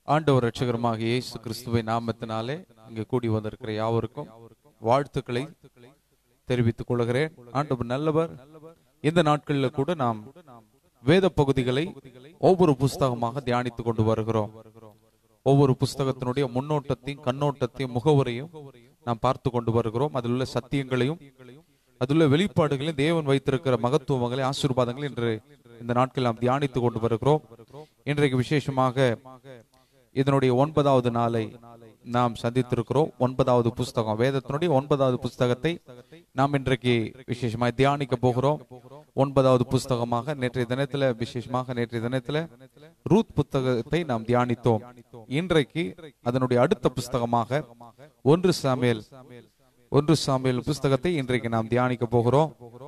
ஆண்டவர் ரட்சகரமாக இயேசு கிறிஸ்துவை நாமத்தினாலே இங்கு கூடி வந்திருக்கிற யாவருக்கும் வாழ்த்துக்களை தெரிவித்துக் கொள்கிறேன் ஆண்டவர் நல்லவர் இந்த நாட்களில் கூட நாம் வேத பகுதிகளை ஒவ்வொரு புஸ்தகமாக தியானித்துக் கொண்டு வருகிறோம் ஒவ்வொரு புஸ்தகத்தினுடைய முன்னோட்டத்தையும் கண்ணோட்டத்தையும் முகவரையும் நாம் பார்த்து கொண்டு வருகிறோம் அதில் உள்ள சத்தியங்களையும் அதில் வெளிப்பாடுகளையும் தேவன் வைத்திருக்கிற மகத்துவங்களை ஆசீர்வாதங்களை இன்று இந்த நாட்களில் நாம் தியானித்துக் கொண்டு வருகிறோம் இன்றைக்கு விசேஷமாக இதனுடைய ஒன்பதாவது நாளை நாம் சந்தித்திருக்கிறோம் ஒன்பதாவது புஸ்தகம் வேதத்தினுடைய ஒன்பதாவது புஸ்தகத்தை நாம் இன்றைக்கு விசேஷமாக தியானிக்க போகிறோம் ஒன்பதாவது புஸ்தகமாக நேற்றைய தினத்துல விசேஷமாக நேற்றைய தினத்துல ரூத் புத்தகத்தை நாம் தியானித்தோம் இன்றைக்கு அதனுடைய அடுத்த புஸ்தகமாக ஒன்று சாமியல் ஒன்று சாமியல் புஸ்தகத்தை இன்றைக்கு நாம் தியானிக்க போகிறோம்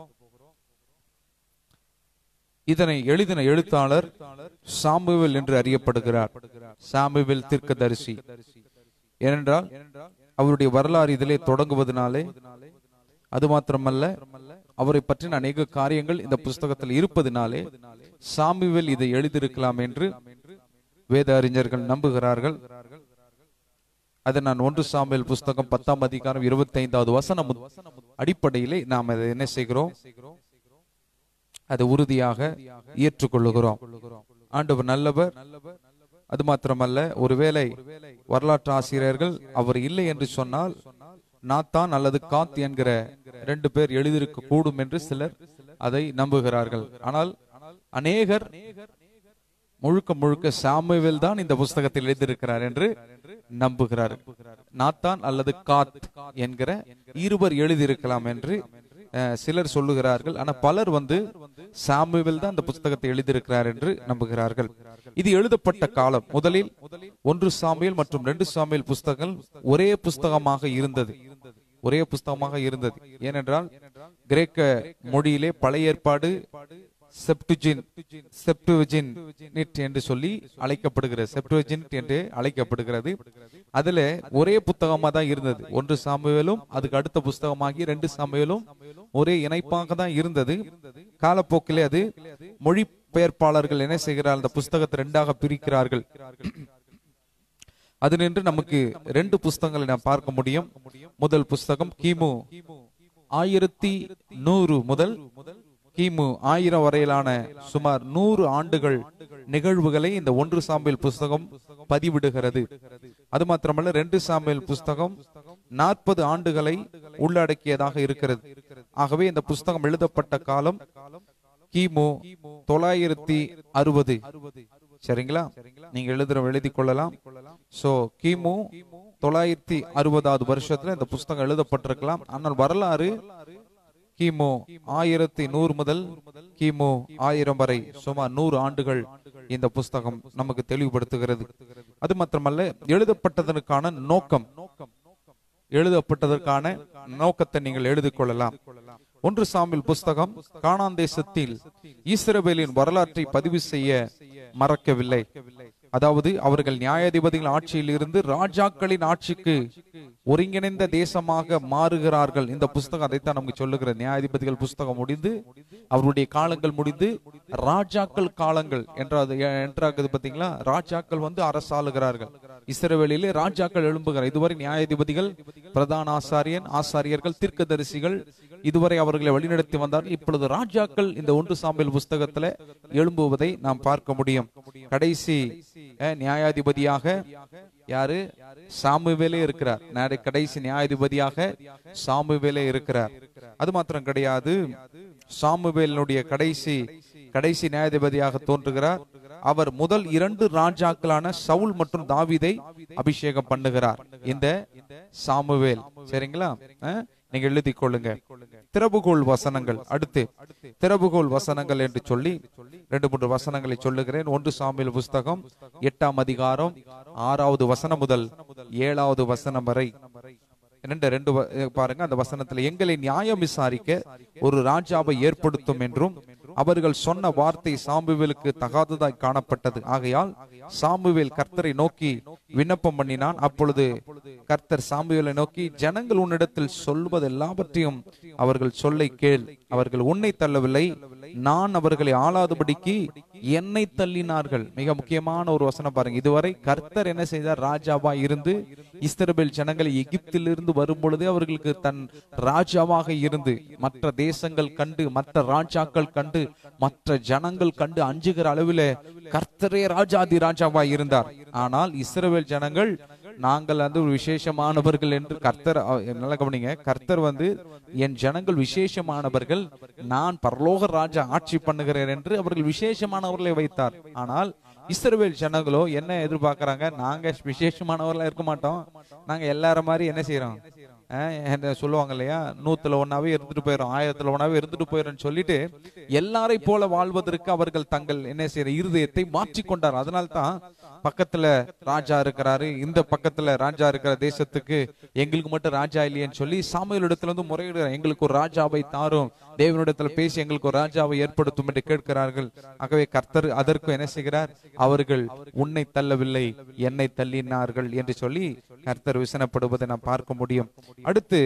இதனை எழுதின எழுத்தாளர் சாமுவேல் என்று அறியப்படுகிறார் சாமுவேல் தீர்க்கதரிசி ஏனென்றால் அவருடைய வரலாறு இதிலே தொடங்குவதனாலே அது மாத்திரமல்ல அவரை பற்றின அநேக காரியங்கள் இந்த புஸ்தகத்தில் இருப்பதினாலே சாமுவேல் இதை எழுதியிருக்கலாம் என்று வேத அறிஞர்கள் நம்புகிறார்கள் அதை நான் ஒன்று சாமுவேல் புஸ்தகம் பத்தாம் அதிகாரம் இருபத்தி ஐந்தாவது வசனம் அடிப்படையிலே நாம் அதை என்ன செய்கிறோம் அதை உறுதியாக ஏற்றுக்கொள்ளுகிறோம் ஆண்டவர் நல்லவர் அது மாத்திரமல்ல ஒருவேளை வரலாற்று ஆசிரியர்கள் அவர் இல்லை என்று சொன்னால் நாத்தான் அல்லது காத் என்கிற ரெண்டு பேர் எழுதியிருக்க கூடும் என்று சிலர் அதை நம்புகிறார்கள் ஆனால் அநேகர் முழுக்க முழுக்க சாமுவேல் தான் இந்த புஸ்தகத்தில் எழுதியிருக்கிறார் என்று நம்புகிறார் நாத்தான் அல்லது காத் என்கிற இருவர் எழுதியிருக்கலாம் என்று சிலர் சொல்லுகிறார்கள் ஆனா பலர் வந்து சாமுவேல் தான் இந்த புஸ்தகத்தை எழுதியிருக்கிறார் என்று நம்புகிறார்கள் இது எழுதப்பட்ட காலம் முதலில் ஒன்று சாமியல் மற்றும் ரெண்டு சாமியல் புஸ்தகங்கள் ஒரே புஸ்தகமாக இருந்தது ஒரே புஸ்தகமாக இருந்தது ஏனென்றால் கிரேக்க மொழியிலே பழைய ஏற்பாடு செப்டுஜின் செப்டுவிஜின் என்று சொல்லி அழைக்கப்படுகிறது செப்டுவிஜின் என்று அழைக்கப்படுகிறது அதுல ஒரே புத்தகமா தான் இருந்தது ஒன்று சாமுவேலும் அதுக்கு அடுத்த புஸ்தகமாகி ரெண்டு சாமுவேலும் ஒரே இணைப்பாக தான் இருந்தது காலப்போக்கிலே அது மொழி பெயர்ப்பாளர்கள் என்ன செய்கிறார் அந்த புஸ்தகத்தை ரெண்டாக பிரிக்கிறார்கள் அது நின்று நமக்கு ரெண்டு புஸ்தகங்களை நாம் பார்க்க முடியும் முதல் புஸ்தகம் கிமு ஆயிரத்தி நூறு முதல் கிமு ஆயிரம் வரையிலான சுமார் நூறு ஆண்டுகள் நிகழ்வுகளை இந்த ஒன்று சாம்பியல் புஸ்தகம் பதிவிடுகிறது அது மாத்திரமல்ல ரெண்டு சாம்பியல் புஸ்தகம் நாற்பது ஆண்டுகளை உள்ளடக்கியதாக இருக்கிறது ஆகவே இந்த புஸ்தகம் எழுதப்பட்ட காலம் கிமு தொள்ளாயிரத்தி அறுபது சரிங்களா நீங்க எழுதுற எழுதி கொள்ளலாம் சோ கிமு தொள்ளாயிரத்தி அறுபதாவது வருஷத்துல இந்த புஸ்தகம் எழுதப்பட்டிருக்கலாம் ஆனால் வரலாறு கிமு ஆயிரத்தி நூறு முதல் கிமு ஆயிரம் வரை சுமார் நூறு ஆண்டுகள் இந்த புஸ்தகம் நமக்கு தெளிவுபடுத்துகிறது அது மாத்திரமல்ல எழுதப்பட்டதற்கான நோக்கம் எழுதப்பட்டதற்கான நோக்கத்தை நீங்கள் எழுதிக் கொள்ளலாம் ஒன்று சாமில் புஸ்தகம் கானான் தேசத்தில் ஈஸ்ரவேலின் வரலாற்றை பதிவு செய்ய மறக்கவில்லை அதாவது அவர்கள் நியாயாதிபதிகள் ஆட்சியில் இருந்து ராஜாக்களின் ஆட்சிக்கு ஒருங்கிணைந்த தேசமாக மாறுகிறார்கள் இந்த புஸ்தகம் அதைத்தான் நமக்கு சொல்லுகிற நியாயாதிபதிகள் புஸ்தகம் முடிந்து அவருடைய காலங்கள் முடிந்து ராஜாக்கள் காலங்கள் என்றது என்றாக்குது பாத்தீங்களா ராஜாக்கள் வந்து அரசாளுகிறார்கள் இஸ்ரவேலிலே ராஜாக்கள் எழும்புகிறார் இதுவரை நியாயாதிபதிகள் பிரதான ஆசாரியன் ஆசாரியர்கள் தீர்க்கதரிசிகள் இதுவரை அவர்களை வழிநடத்தி வந்தார் இப்பொழுது ராஜாக்கள் இந்த ஒன்று சாம்பியல் புஸ்தகத்துல எழும்புவதை நாம் பார்க்க முடியும் கடைசி நியாயாதிபதியாக யாரு சாமுவேலே இருக்கிறார் கடைசி நியாயாதிபதியாக சாமுவேலே இருக்கிறார் அது மாத்திரம் கிடையாது சாமுவேலினுடைய கடைசி கடைசி நியாயாதிபதியாக தோன்றுகிறார் அவர் முதல் இரண்டு ராஜாக்களான சவுல் மற்றும் தாவிதை அபிஷேகம் பண்ணுகிறார் இந்த சாமுவேல் சரிங்களா நீங்க எழுதி கொள்ளுங்க திறவுகோள் வசனங்கள் அடுத்து திறவுகோள் வசனங்கள் என்று சொல்லி ரெண்டு மூன்று வசனங்களை சொல்லுகிறேன் ஒன்று சாமியல் புஸ்தகம் எட்டாம் அதிகாரம் ஆறாவது வசனம் முதல் ஏழாவது வசனம் வரை ரெண்டு ரெண்டு பாருங்க அந்த வசனத்துல எங்களை நியாயம் விசாரிக்க ஒரு ராஜாவை ஏற்படுத்தும் என்றும் அவர்கள் சொன்ன வார்த்தை சாம்புவேலுக்கு தகாததாய் காணப்பட்டது ஆகையால் சாமுவேல் கர்த்தரை நோக்கி விண்ணப்பம் பண்ணினான் அப்பொழுது கர்த்தர் சாமுவேலை நோக்கி ஜனங்கள் உன்னிடத்தில் சொல்வது எல்லாவற்றையும் அவர்கள் சொல்லை கேள் அவர்கள் உன்னை தள்ளவில்லை நான் அவர்களை ஆளாதபடிக்கு என்னை தள்ளினார்கள் மிக முக்கியமான ஒரு வசனம் பாருங்க இதுவரை கர்த்தர் என்ன செய்தார் ராஜாவா இருந்து இஸ்ரவேல் ஜனங்களை எகிப்திலிருந்து வரும் பொழுதே அவர்களுக்கு தன் ராஜாவாக இருந்து மற்ற தேசங்கள் கண்டு மற்ற ராஜாக்கள் கண்டு மற்ற ஜனங்கள் கண்டு அஞ்சுகிற அளவிலே கர்த்தரே ராஜாதி ராஜாவா இருந்தார் ஆனால் இஸ்ரவேல் ஜனங்கள் நாங்கள் வந்து ஒரு விசேஷமானவர்கள் என்று கர்த்தர் அ, நல்லா கவனிங்க கர்த்தர் வந்து என் ஜனங்கள் விசேஷமானவர்கள் நான் பரலோக ராஜா ஆட்சி பண்ணுகிறேன் என்று அவர்கள் விசேஷமானவர்களை வைத்தார் ஆனால் இஸ்ரவேல் ஜனங்களோ என்ன எதிர்பார்க்கறாங்க நாங்க விசேஷமானவர்களா இருக்க மாட்டோம் நாங்க எல்லாரும் மாதிரி என்ன செய்யறோம் அஹ், என்ன சொல்லுவாங்க இல்லையா நூத்துல ஒன்னாவே இருந்துட்டு போயிடும் ஆயிரத்துல ஒன்னாவே இருந்துட்டு போயிடும் சொல்லிட்டு எல்லாரை போல வாழ்வதற்கு அவர்கள் தங்கள் என்ன செய்யற இருதயத்தை மாற்றிக்கொண்டார் அதனால தான் பக்கத்துல ராஜா இருக்கிறாரு இந்த பக்கத்துல ராஜா இருக்கிற தேசத்துக்கு எங்களுக்கு மட்டும் ராஜா இல்லையேன்னு சொல்லி சாமுவேல் இடத்துல வந்து முறையிடுறார் எங்களுக்கு ஒரு ராஜாவை தாரும் தேவனிடத்துல பேசி எங்களுக்கு ஒரு ராஜாவை ஏற்படுத்தும் என்று கேட்கிறார்கள் ஆகவே கர்த்தர் அதற்கு என்ன செய்கிறார் அவர்கள் உன்னை தள்ளவில்லை என்னை தள்ளினார்கள் என்று சொல்லி கர்த்தர் விசனப்படுவதை நாம் பார்க்க முடியும் அடுத்து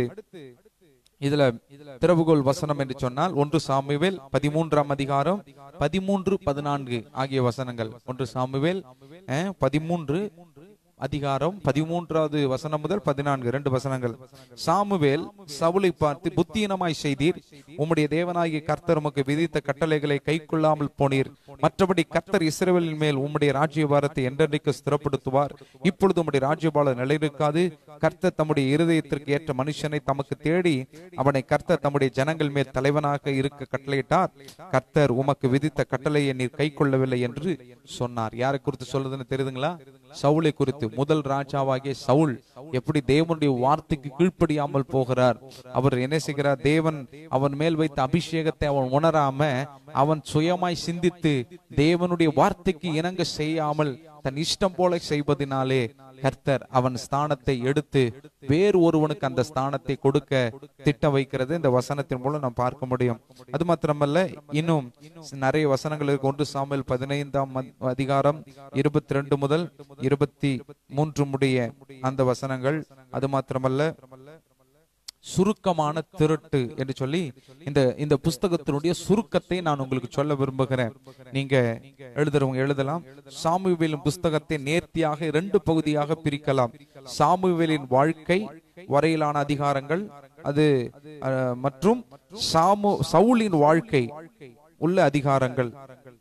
இதுல திறவுகோல் வசனம் என்று சொன்னால் ஒன்று சாமுவேல் பதிமூன்றாம் அதிகாரம் பதிமூன்று பதினான்கு ஆகிய வசனங்கள் ஒன்று சாமுவேல் அஹ், பதிமூன்று அதிகாரம் பதிமூன்றாவது வசனம் முதல் பதினான்கு ரெண்டு வசனங்கள் சாமுவேல் சவுலை பார்த்து புத்தீனமாய் செய்தீர் உம்முடைய தேவனாகிய கர்த்தர் உமக்கு விதித்த கட்டளைகளை கைக்கொள்ளாமல் போனீர் மற்றபடி கர்த்தர் இஸ்ரவேலின் மேல் உம்முடைய ராஜ்யபாரத்தை என்றென்றைக்கு ஸ்திரப்படுத்துவார் இப்பொழுது உம்முடைய ராஜ்யபாலம் நிலைநிற்காது கர்த்தர் தம்முடைய இருதயத்திற்கு ஏற்ற மனுஷனை தமக்கு தேடி அவனை கர்த்தர் தம்முடைய ஜனங்கள் மேல் தலைவனாக இருக்க கட்டளையிட்டார் கர்த்தர் உமக்கு விதித்த கட்டளையை நீர் கைக்கொள்ளவில்லை என்று சொன்னார் யாரை குறித்து சொல்றதுன்னு தெரியுதுங்களா சவுலை குறித்து முதல் ராஜாவாகிய சவுல் எப்படி தேவனுடைய வார்த்தைக்கு கீழ்ப்படியாமல் போகிறார் அவர் என்ன செய்கிறார் தேவன் அவன் மேல் வைத்த அபிஷேகத்தை அவன் உணராம அவன் சுயமாய் சிந்தித்து தேவனுடைய வார்த்தைக்கு இணங்க செய்யாமல் தன் இஷ்டம் போல செய்வதனாலே கர்த்தர் அவன் ஸ்தானத்தை எடுத்து வேறு ஒருவனுக்கு அந்த ஸ்தானத்தை கொடுக்க திட்ட வைக்கிறது இந்த வசனத்தின் மூலம் நாம் பார்க்க முடியும் அது மாத்திரமல்ல இன்னும் நிறைய வசனங்கள் இருக்கு ஒன்று சாமுவேல் பதினைந்தாம் அத்- அதிகாரம் இருபத்தி ரெண்டு முதல் இருபத்தி மூன்று முடிய அந்த வசனங்கள் அது மாத்திரமல்ல சுருக்கமான திருட்டு என்று சொல்லி இந்த இந்த புஸ்தகத்தினுடைய சுருக்கத்தை நான் உங்களுக்கு சொல்ல விரும்புகிறேன் நீங்க எழுதுறவங்க எழுதலாம் சாமுவேலின் புஸ்தகத்தை நேர்த்தியாக இரண்டு பகுதியாக பிரிக்கலாம் சாமுவேலின் வாழ்க்கை வரையிலான அதிகாரங்கள் அது அஹ், மற்றும் சாமு சவுலின் வாழ்க்கை உள்ள அதிகாரங்கள்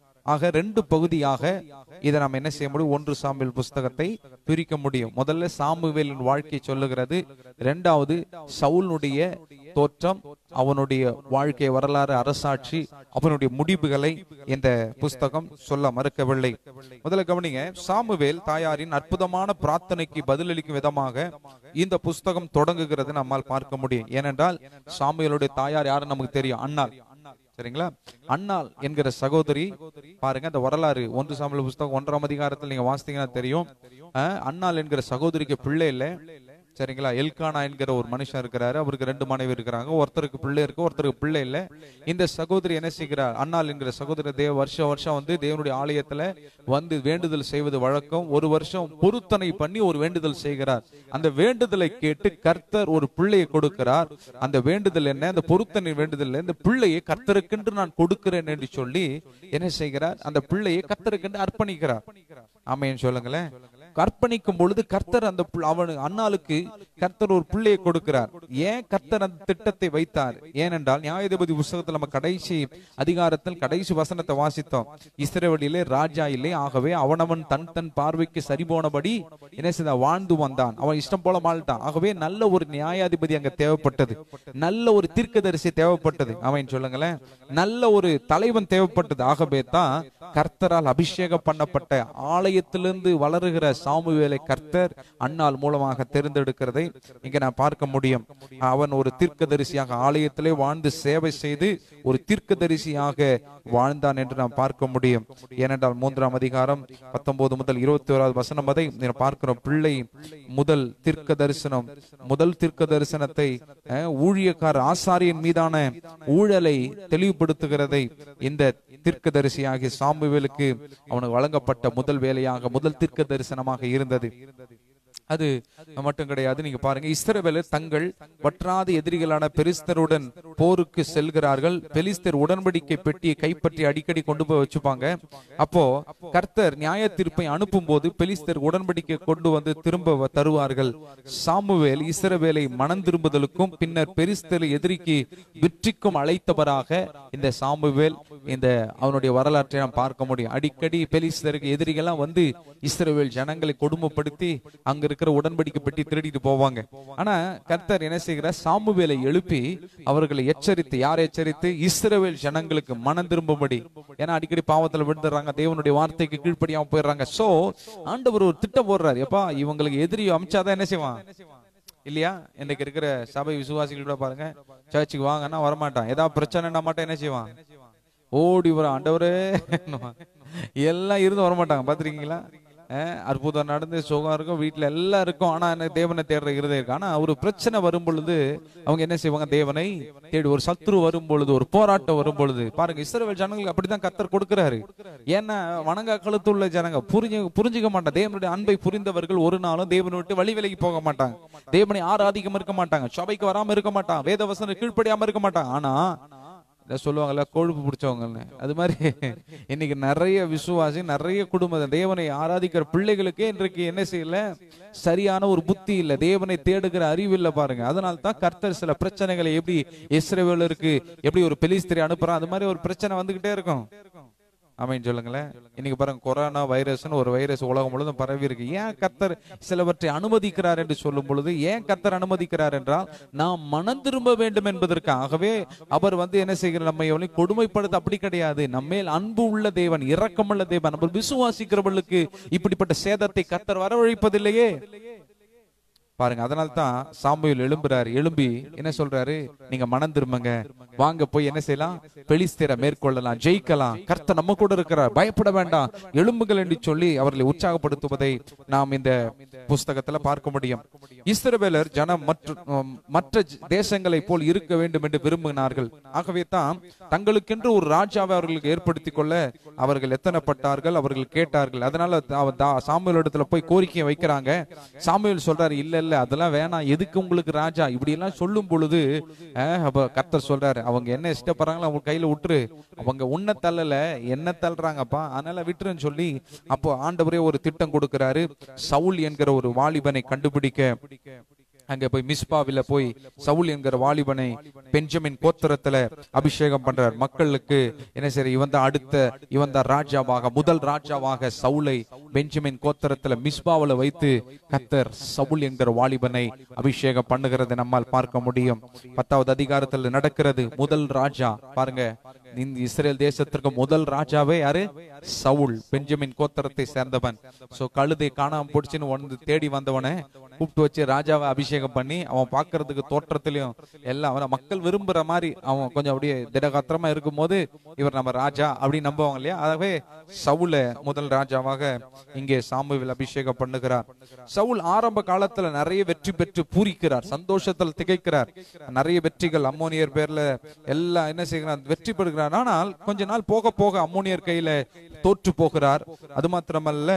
ஆக ரெண்டு பகுதியாக இதை நாம் என்ன செய்ய முடியும் ஒன்று சாமுவேல் புஸ்தகத்தை பிரிக்க முடியும் முதல்ல சாமுவேலின் வாழ்க்கை சொல்லுகிறது இரண்டாவது சவுலுடைய தோற்றம் அவனுடைய வாழ்க்கை வரலாறு அரசாட்சி அவனுடைய முடிவுகளை இந்த புஸ்தகம் சொல்ல மறுக்கவில்லை முதல்ல கவனிங்க சாமுவேல் தாயாரின் அற்புதமான பிரார்த்தனைக்கு பதிலளிக்கும் விதமாக இந்த புஸ்தகம் தொடங்குகிறது நம்மால் பார்க்க முடியும் ஏனென்றால் சாமுவேலுடைய தாயார் யாருன்னு நமக்கு தெரியும் அண்ணாள் சரிங்களா அண்ணாள் என்கிற சகோதரி பாருங்க அந்த வரலாறு ஒன்று சாமுவேல் புஸ்தகம் ஒன்றாம் அதிகாரத்தில் நீங்க வாசித்தீங்கன்னா தெரியும் அஹ், அண்ணாள் என்கிற சகோதரிக்கு பிள்ளை இல்லை சரிங்களா எல்கானா என்கிற ஒரு மனுஷன் இருக்கிறாரு அவருக்கு ரெண்டு மனைவி இருக்கிறாங்க ஒருத்தருக்கு பிள்ளை இருக்கு ஒருத்தருக்கு பிள்ளை இல்ல இந்த சகோதரி என்ன செய்கிறார் அண்ணாள் என்கிற சகோதரி தேவ வருஷம் வருஷம் வந்து தேவனுடைய ஆலயத்துல வந்து வேண்டுதல் செய்வது வழக்கம் ஒரு வருஷம் பொருத்தனை பண்ணி ஒரு வேண்டுதல் செய்கிறார் அந்த வேண்டுதலை கேட்டு கர்த்தர் ஒரு பிள்ளையை கொடுக்கிறார் அந்த வேண்டுதல் என்ன அந்த பொருத்தனை வேண்டுதல் இந்த பிள்ளையை கர்த்தருக்கென்று நான் கொடுக்கிறேன் என்று சொல்லி என்ன செய்கிறார் அந்த பிள்ளையை கர்த்தருக்கென்று அர்ப்பணிக்கிறார் ஆமைன்னு சொல்லுங்களேன் அர்ப்பணிக்கும் பொழுது கர்த்தர் அந்த புள்ள- அவனு அண்ணாளுக்கு கர்த்தர் ஒரு பிள்ளையை கொடுக்கிறார் ஏன் கர்த்தர் அந்த திட்டத்தை வைத்தார் ஏனென்றால் நியாயாதிபதி புஸ்தகத்தில் நம்ம கடைசி அதிகாரத்தில் கடைசி வசனத்தை வாசித்தோம் இஸ்ரவேலிலே ராஜா இல்லை ஆகவே அவனவன் தன் தன் பார்வைக்கு சரி போனபடி என்ன செய்த வாழ்ந்து வந்தான் அவன் இஷ்டம் போல வாழ்ந்தான் ஆகவே நல்ல ஒரு நியாயாதிபதி அங்க தேவைப்பட்டது நல்ல ஒரு தீர்க்கதரிசி தேவைப்பட்டது அவன் சொல்லுங்களேன் நல்ல ஒரு தலைவன் தேவைப்பட்டது ஆகவே தான் கர்த்தரால் அபிஷேகம் பண்ணப்பட்ட ஆலயத்திலிருந்து வளருகிற சாமுவேலை கர்த்தர் அன்னாள் மூலமாக தேர்ந்தெடுக்கிறதை இங்க நான் பார்க்க முடியும் அவன் ஒரு தீர்க்கதரிசியாக ஆலயத்திலே வாழ்ந்து சேவை செய்து ஒரு தீர்க்கதரிசியாக வாழ்ந்தான் என்று நாம் பார்க்க முடியும் ஏனென்றால் மூன்றாம் அதிகாரம் பத்தொன்பது முதல் இருபத்தி ஓராவது வசனம் வரை நாம் பார்க்கிறோம் பிள்ளை முதல் தீர்க்க தரிசனம் முதல் தீர்க்க தரிசனத்தை அஹ், ஊழியக்கார ஆசாரியன் மீதான ஊழலை தெளிவுபடுத்துகிறதை இந்த தீர்க்கதரிசியாகிய சாமுவேலுக்கு அவனுக்கு வழங்கப்பட்ட முதல் வேலையாக முதல் தீர்க்க தரிசனமாக இருந்தது அது மட்டும் கிடையாது நீங்க பாருங்க இஸ்ரவேலர் தங்கள் வற்றாத எதிரிகளான பெலிஸ்தருடன் போருக்கு செல்கிறார்கள் பெலிஸ்தர் உடன்படிக்கை பெட்டியை கைப்பற்றி அடிக்கடி கொண்டு போய் வச்சுப்பாங்க அப்போ கர்த்தர் நியாய தீர்ப்பை அனுப்பும் போது பெலிஸ்தர் உடன்படிக்கை கொண்டு வந்து திரும்ப வ- தருவார்கள் சாமுவேல் இஸ்ரவேலை மனம் திரும்புதலுக்கும் பின்னர் பெலிஸ்தரை எதிரிக்கு வெற்றிக்கும் அழைத்தவராக இந்த சாமுவேல் இந்த அவனுடைய வரலாற்றை நாம் பார்க்க முடியும் அடிக்கடி பெலிஸ்தருக்கு எதிரிகள்லாம் வந்து இஸ்ரவேல் ஜனங்களை கொடுமைப்படுத்தி அங்க இருக்கிற உடன்படிக்கை பெட்டி திருடிட்டு போவாங்க ஆனா கர்த்தர் என்ன செய்கிறார் சாமுவேலை எழுப்பி அவர்களை எச்சரித்து யார் எச்சரித்து இஸ்ரவேல் ஜனங்களுக்கு மனம் திரும்பும்படி ஏன்னா அடிக்கடி பாவத்துல விழுந்துடுறாங்க தேவனுடைய வார்த்தைக்கு கீழ்ப்படியாம போயிடுறாங்க சோ ஆண்டவர் ஒரு திட்டம் போடுறாரு எப்பா இவங்களுக்கு எதிரி அமிச்சாதான் என்ன செய்வான் இல்லையா இன்னைக்கு இருக்கிற சபை விசுவாசிகளோட பாருங்க சர்ச்சுக்கு வாங்கன்னா வரமாட்டான் ஏதாவது பிரச்சனைனா மட்டும் என்ன செய்வான் ஓடி வர ஆண்டவரே எல்லாம் இருந்து வரமாட்டாங்க பாத்திருக்கீங்களா அஹ் அற்புதம் நடந்து சுகம் இருக்கும் வீட்டுல எல்லாம் இருக்கும் ஆனா என்ன தேவனை தேடுற இருதயம் இருக்கு ஆனா ஒரு பிரச்சனை வரும் பொழுது அவங்க என்ன செய்வாங்க தேவனை தேடி ஒரு சத்ரு வரும் பொழுது ஒரு போராட்டம் வரும் பொழுது பாருங்க இஸ்ரவேல் ஜனங்களுக்கு அப்படிதான் கத்தர் கொடுக்கிறாரு ஏன்னா வணங்கா கழுத்துள்ள ஜனங்க புரிஞ்சு புரிஞ்சுக்க மாட்டாங்க தேவனுடைய அன்பை புரிந்தவர்கள் ஒரு நாளும் தேவனை விட்டு வழி விலகி போக மாட்டாங்க தேவனை ஆராதிக்காம இருக்க மாட்டாங்க சபைக்கு வராம இருக்க மாட்டாங்க வேத வசனம் கீழ்ப்படியாம இருக்க மாட்டாங்க ஆனா இதை சொல்லுவாங்கல்ல கொழுப்பு பிடிச்சவங்கன்னு அது மாதிரி இன்னைக்கு நிறைய விசுவாசி நிறைய குடும்பம் தேவனை ஆராதிக்கிற பிள்ளைகளுக்கே இன்றைக்கு என்ன செய்யல சரியான ஒரு புத்தி இல்ல தேவனை தேடுகிற அறிவு இல்ல பாருங்க அதனால தான் கர்த்தர் சில பிரச்சனைகளை எப்படி இஸ்ரவேலருக்கு எப்படி ஒரு பெலிஸ்திரி அனுப்புறான் அது மாதிரி ஒரு பிரச்சனை வந்துகிட்டே இருக்கும் ஆமைன்னு சொல்லுங்களேன் இன்னைக்கு பாருங்க கொரோனா வைரஸ்னு ஒரு வைரஸ் உலகம் முழுவதும் பரவி இருக்கு ஏன் கர்த்தர் சிலவற்றை அனுமதிக்கிறார் என்று சொல்லும் பொழுது ஏன் கர்த்தர் அனுமதிக்கிறார் என்றால் நாம் மனம் திரும்ப வேண்டும் என்பதற்காகவே அவர் வந்து என்ன செய்கிறார் நம்மை எவனையும் கொடுமைப்படுத்த அப்படி கிடையாது நம்மேல் அன்பு உள்ள தேவன் இரக்கமுள்ள தேவன் நம்ம விசுவாசிக்கிறவர்களுக்கு இப்படிப்பட்ட சேதத்தை கர்த்தர் வரவழைப்பதில்லையே பாருங்க அதனால தான் சாமுவேல் எழும்புறாரு எழும்பி என்ன சொல்றாரு நீங்க மனம் திரும்புங்க வாங்க போய் என்ன செய்யலாம் பெலிஸ்தீரை மேற்கொள்ளலாம் ஜெயிக்கலாம் கர்த்தர் நம்ம கூட இருக்கிறார் பயப்பட வேண்டாம் எழும்புகள் என்று சொல்லி அவர்களை உற்சாகப்படுத்துவதை நாம் இந்த புஸ்தகத்துல பார்க்க முடியும் இஸ்ரவேலர் ஜனம் மற்ற உம், மற்ற ஜ- தேசங்களைப் போல் இருக்க வேண்டும் என்று விரும்பினார்கள் ஆகவே தான் தங்களுக்கென்று ஒரு ராஜாவை அவர்களுக்கு ஏற்படுத்திக் கொள்ள அவர்கள் எத்தனைப்பட்டார்கள் அவர்கள் கேட்டார்கள் அதனால அவ- தா- சாமுவேல் இடத்துல போய் கோரிக்கையை வைக்கிறாங்க சாமுவேல் சொல்றாரு இல்ல இல்ல அதெல்லாம் வேணாம் எதுக்கு உங்களுக்கு ராஜா இப்படி எல்லாம் சொல்லும் பொழுது அஹ், அப்ப கர்த்தர் சொல்றாரு அவங்க என்ன இஷ்டப்படுறாங்களோ அவங்க கையில விட்டுரு அவங்க உன்னை தள்ளல என்ன தள்ளுறாங்கப்பா அதனால விட்டுருன்னு சொல்லி அப்போ ஆண்டவரே ஒரு திட்டம் கொடுக்கிறாரு சவுல் என்கிற ஒரு வாலிபனை கண்டுபிடிக்க அங்க போய் மிஸ்பாவில போய் சவுல் என்கிற வாலிபனை பெஞ்சமின் கோத்திரத்துல அபிஷேகம் பண்றார் மக்களுக்கு என்ன சரி இவன் தான் அடுத்த இவன் தான் ராஜாவாக முதல் ராஜாவாக சவுலை பெஞ்சமின் கோத்திரத்துல மிஸ்பாவில வைத்து கத்தர் சவுல் என்கிற வாலிபனை அபிஷேகம் பண்ணுகிறதை நம்மால் பார்க்க முடியும் பத்தாவது அதிகாரத்தில் நடக்கிறது முதல் ராஜா பாருங்க இந்த இஸ்ரேல் தேசத்திற்கு முதல் ராஜாவே யாரு சவுல் பெஞ்சமின் கோத்திரத்தை சேர்ந்தவன் சோ கழுதை காணாம போச்சுன்னு வந்து தேடி வந்தவனை கூப்பிட்டு வச்சு ராஜாவை அபிஷேகம் பண்ணி அவன் பார்க்கிறதுக்கு தோற்றத்திலையும் எல்லாம் அவன மக்கள் விரும்புற மாதிரி அவன் கொஞ்சம் அப்படியே திடகாத்திரமா இருக்கும்போது இவர் நம்ம ராஜா அப்படின்னு நம்புவாங்க இல்லையா ஆகவே சவுல முதல் ராஜாவாக இங்கே சாமுவேல் அபிஷேகம் பண்ணுகிறார் சவுல் ஆரம்ப காலத்துல நிறைய வெற்றி பெற்று பூரிக்கிறார் சந்தோஷத்தில் திகைக்கிறார் நிறைய வெற்றிகள் அம்மோனியர் பேர்ல எல்லாம் என்ன செய்கிறார் வெற்றி பெறுகிறார் ஆனால் கொஞ்ச நாள் போக போக அம்மோனியர் கையில தோற்று போகிறார் அது மாத்திரமல்ல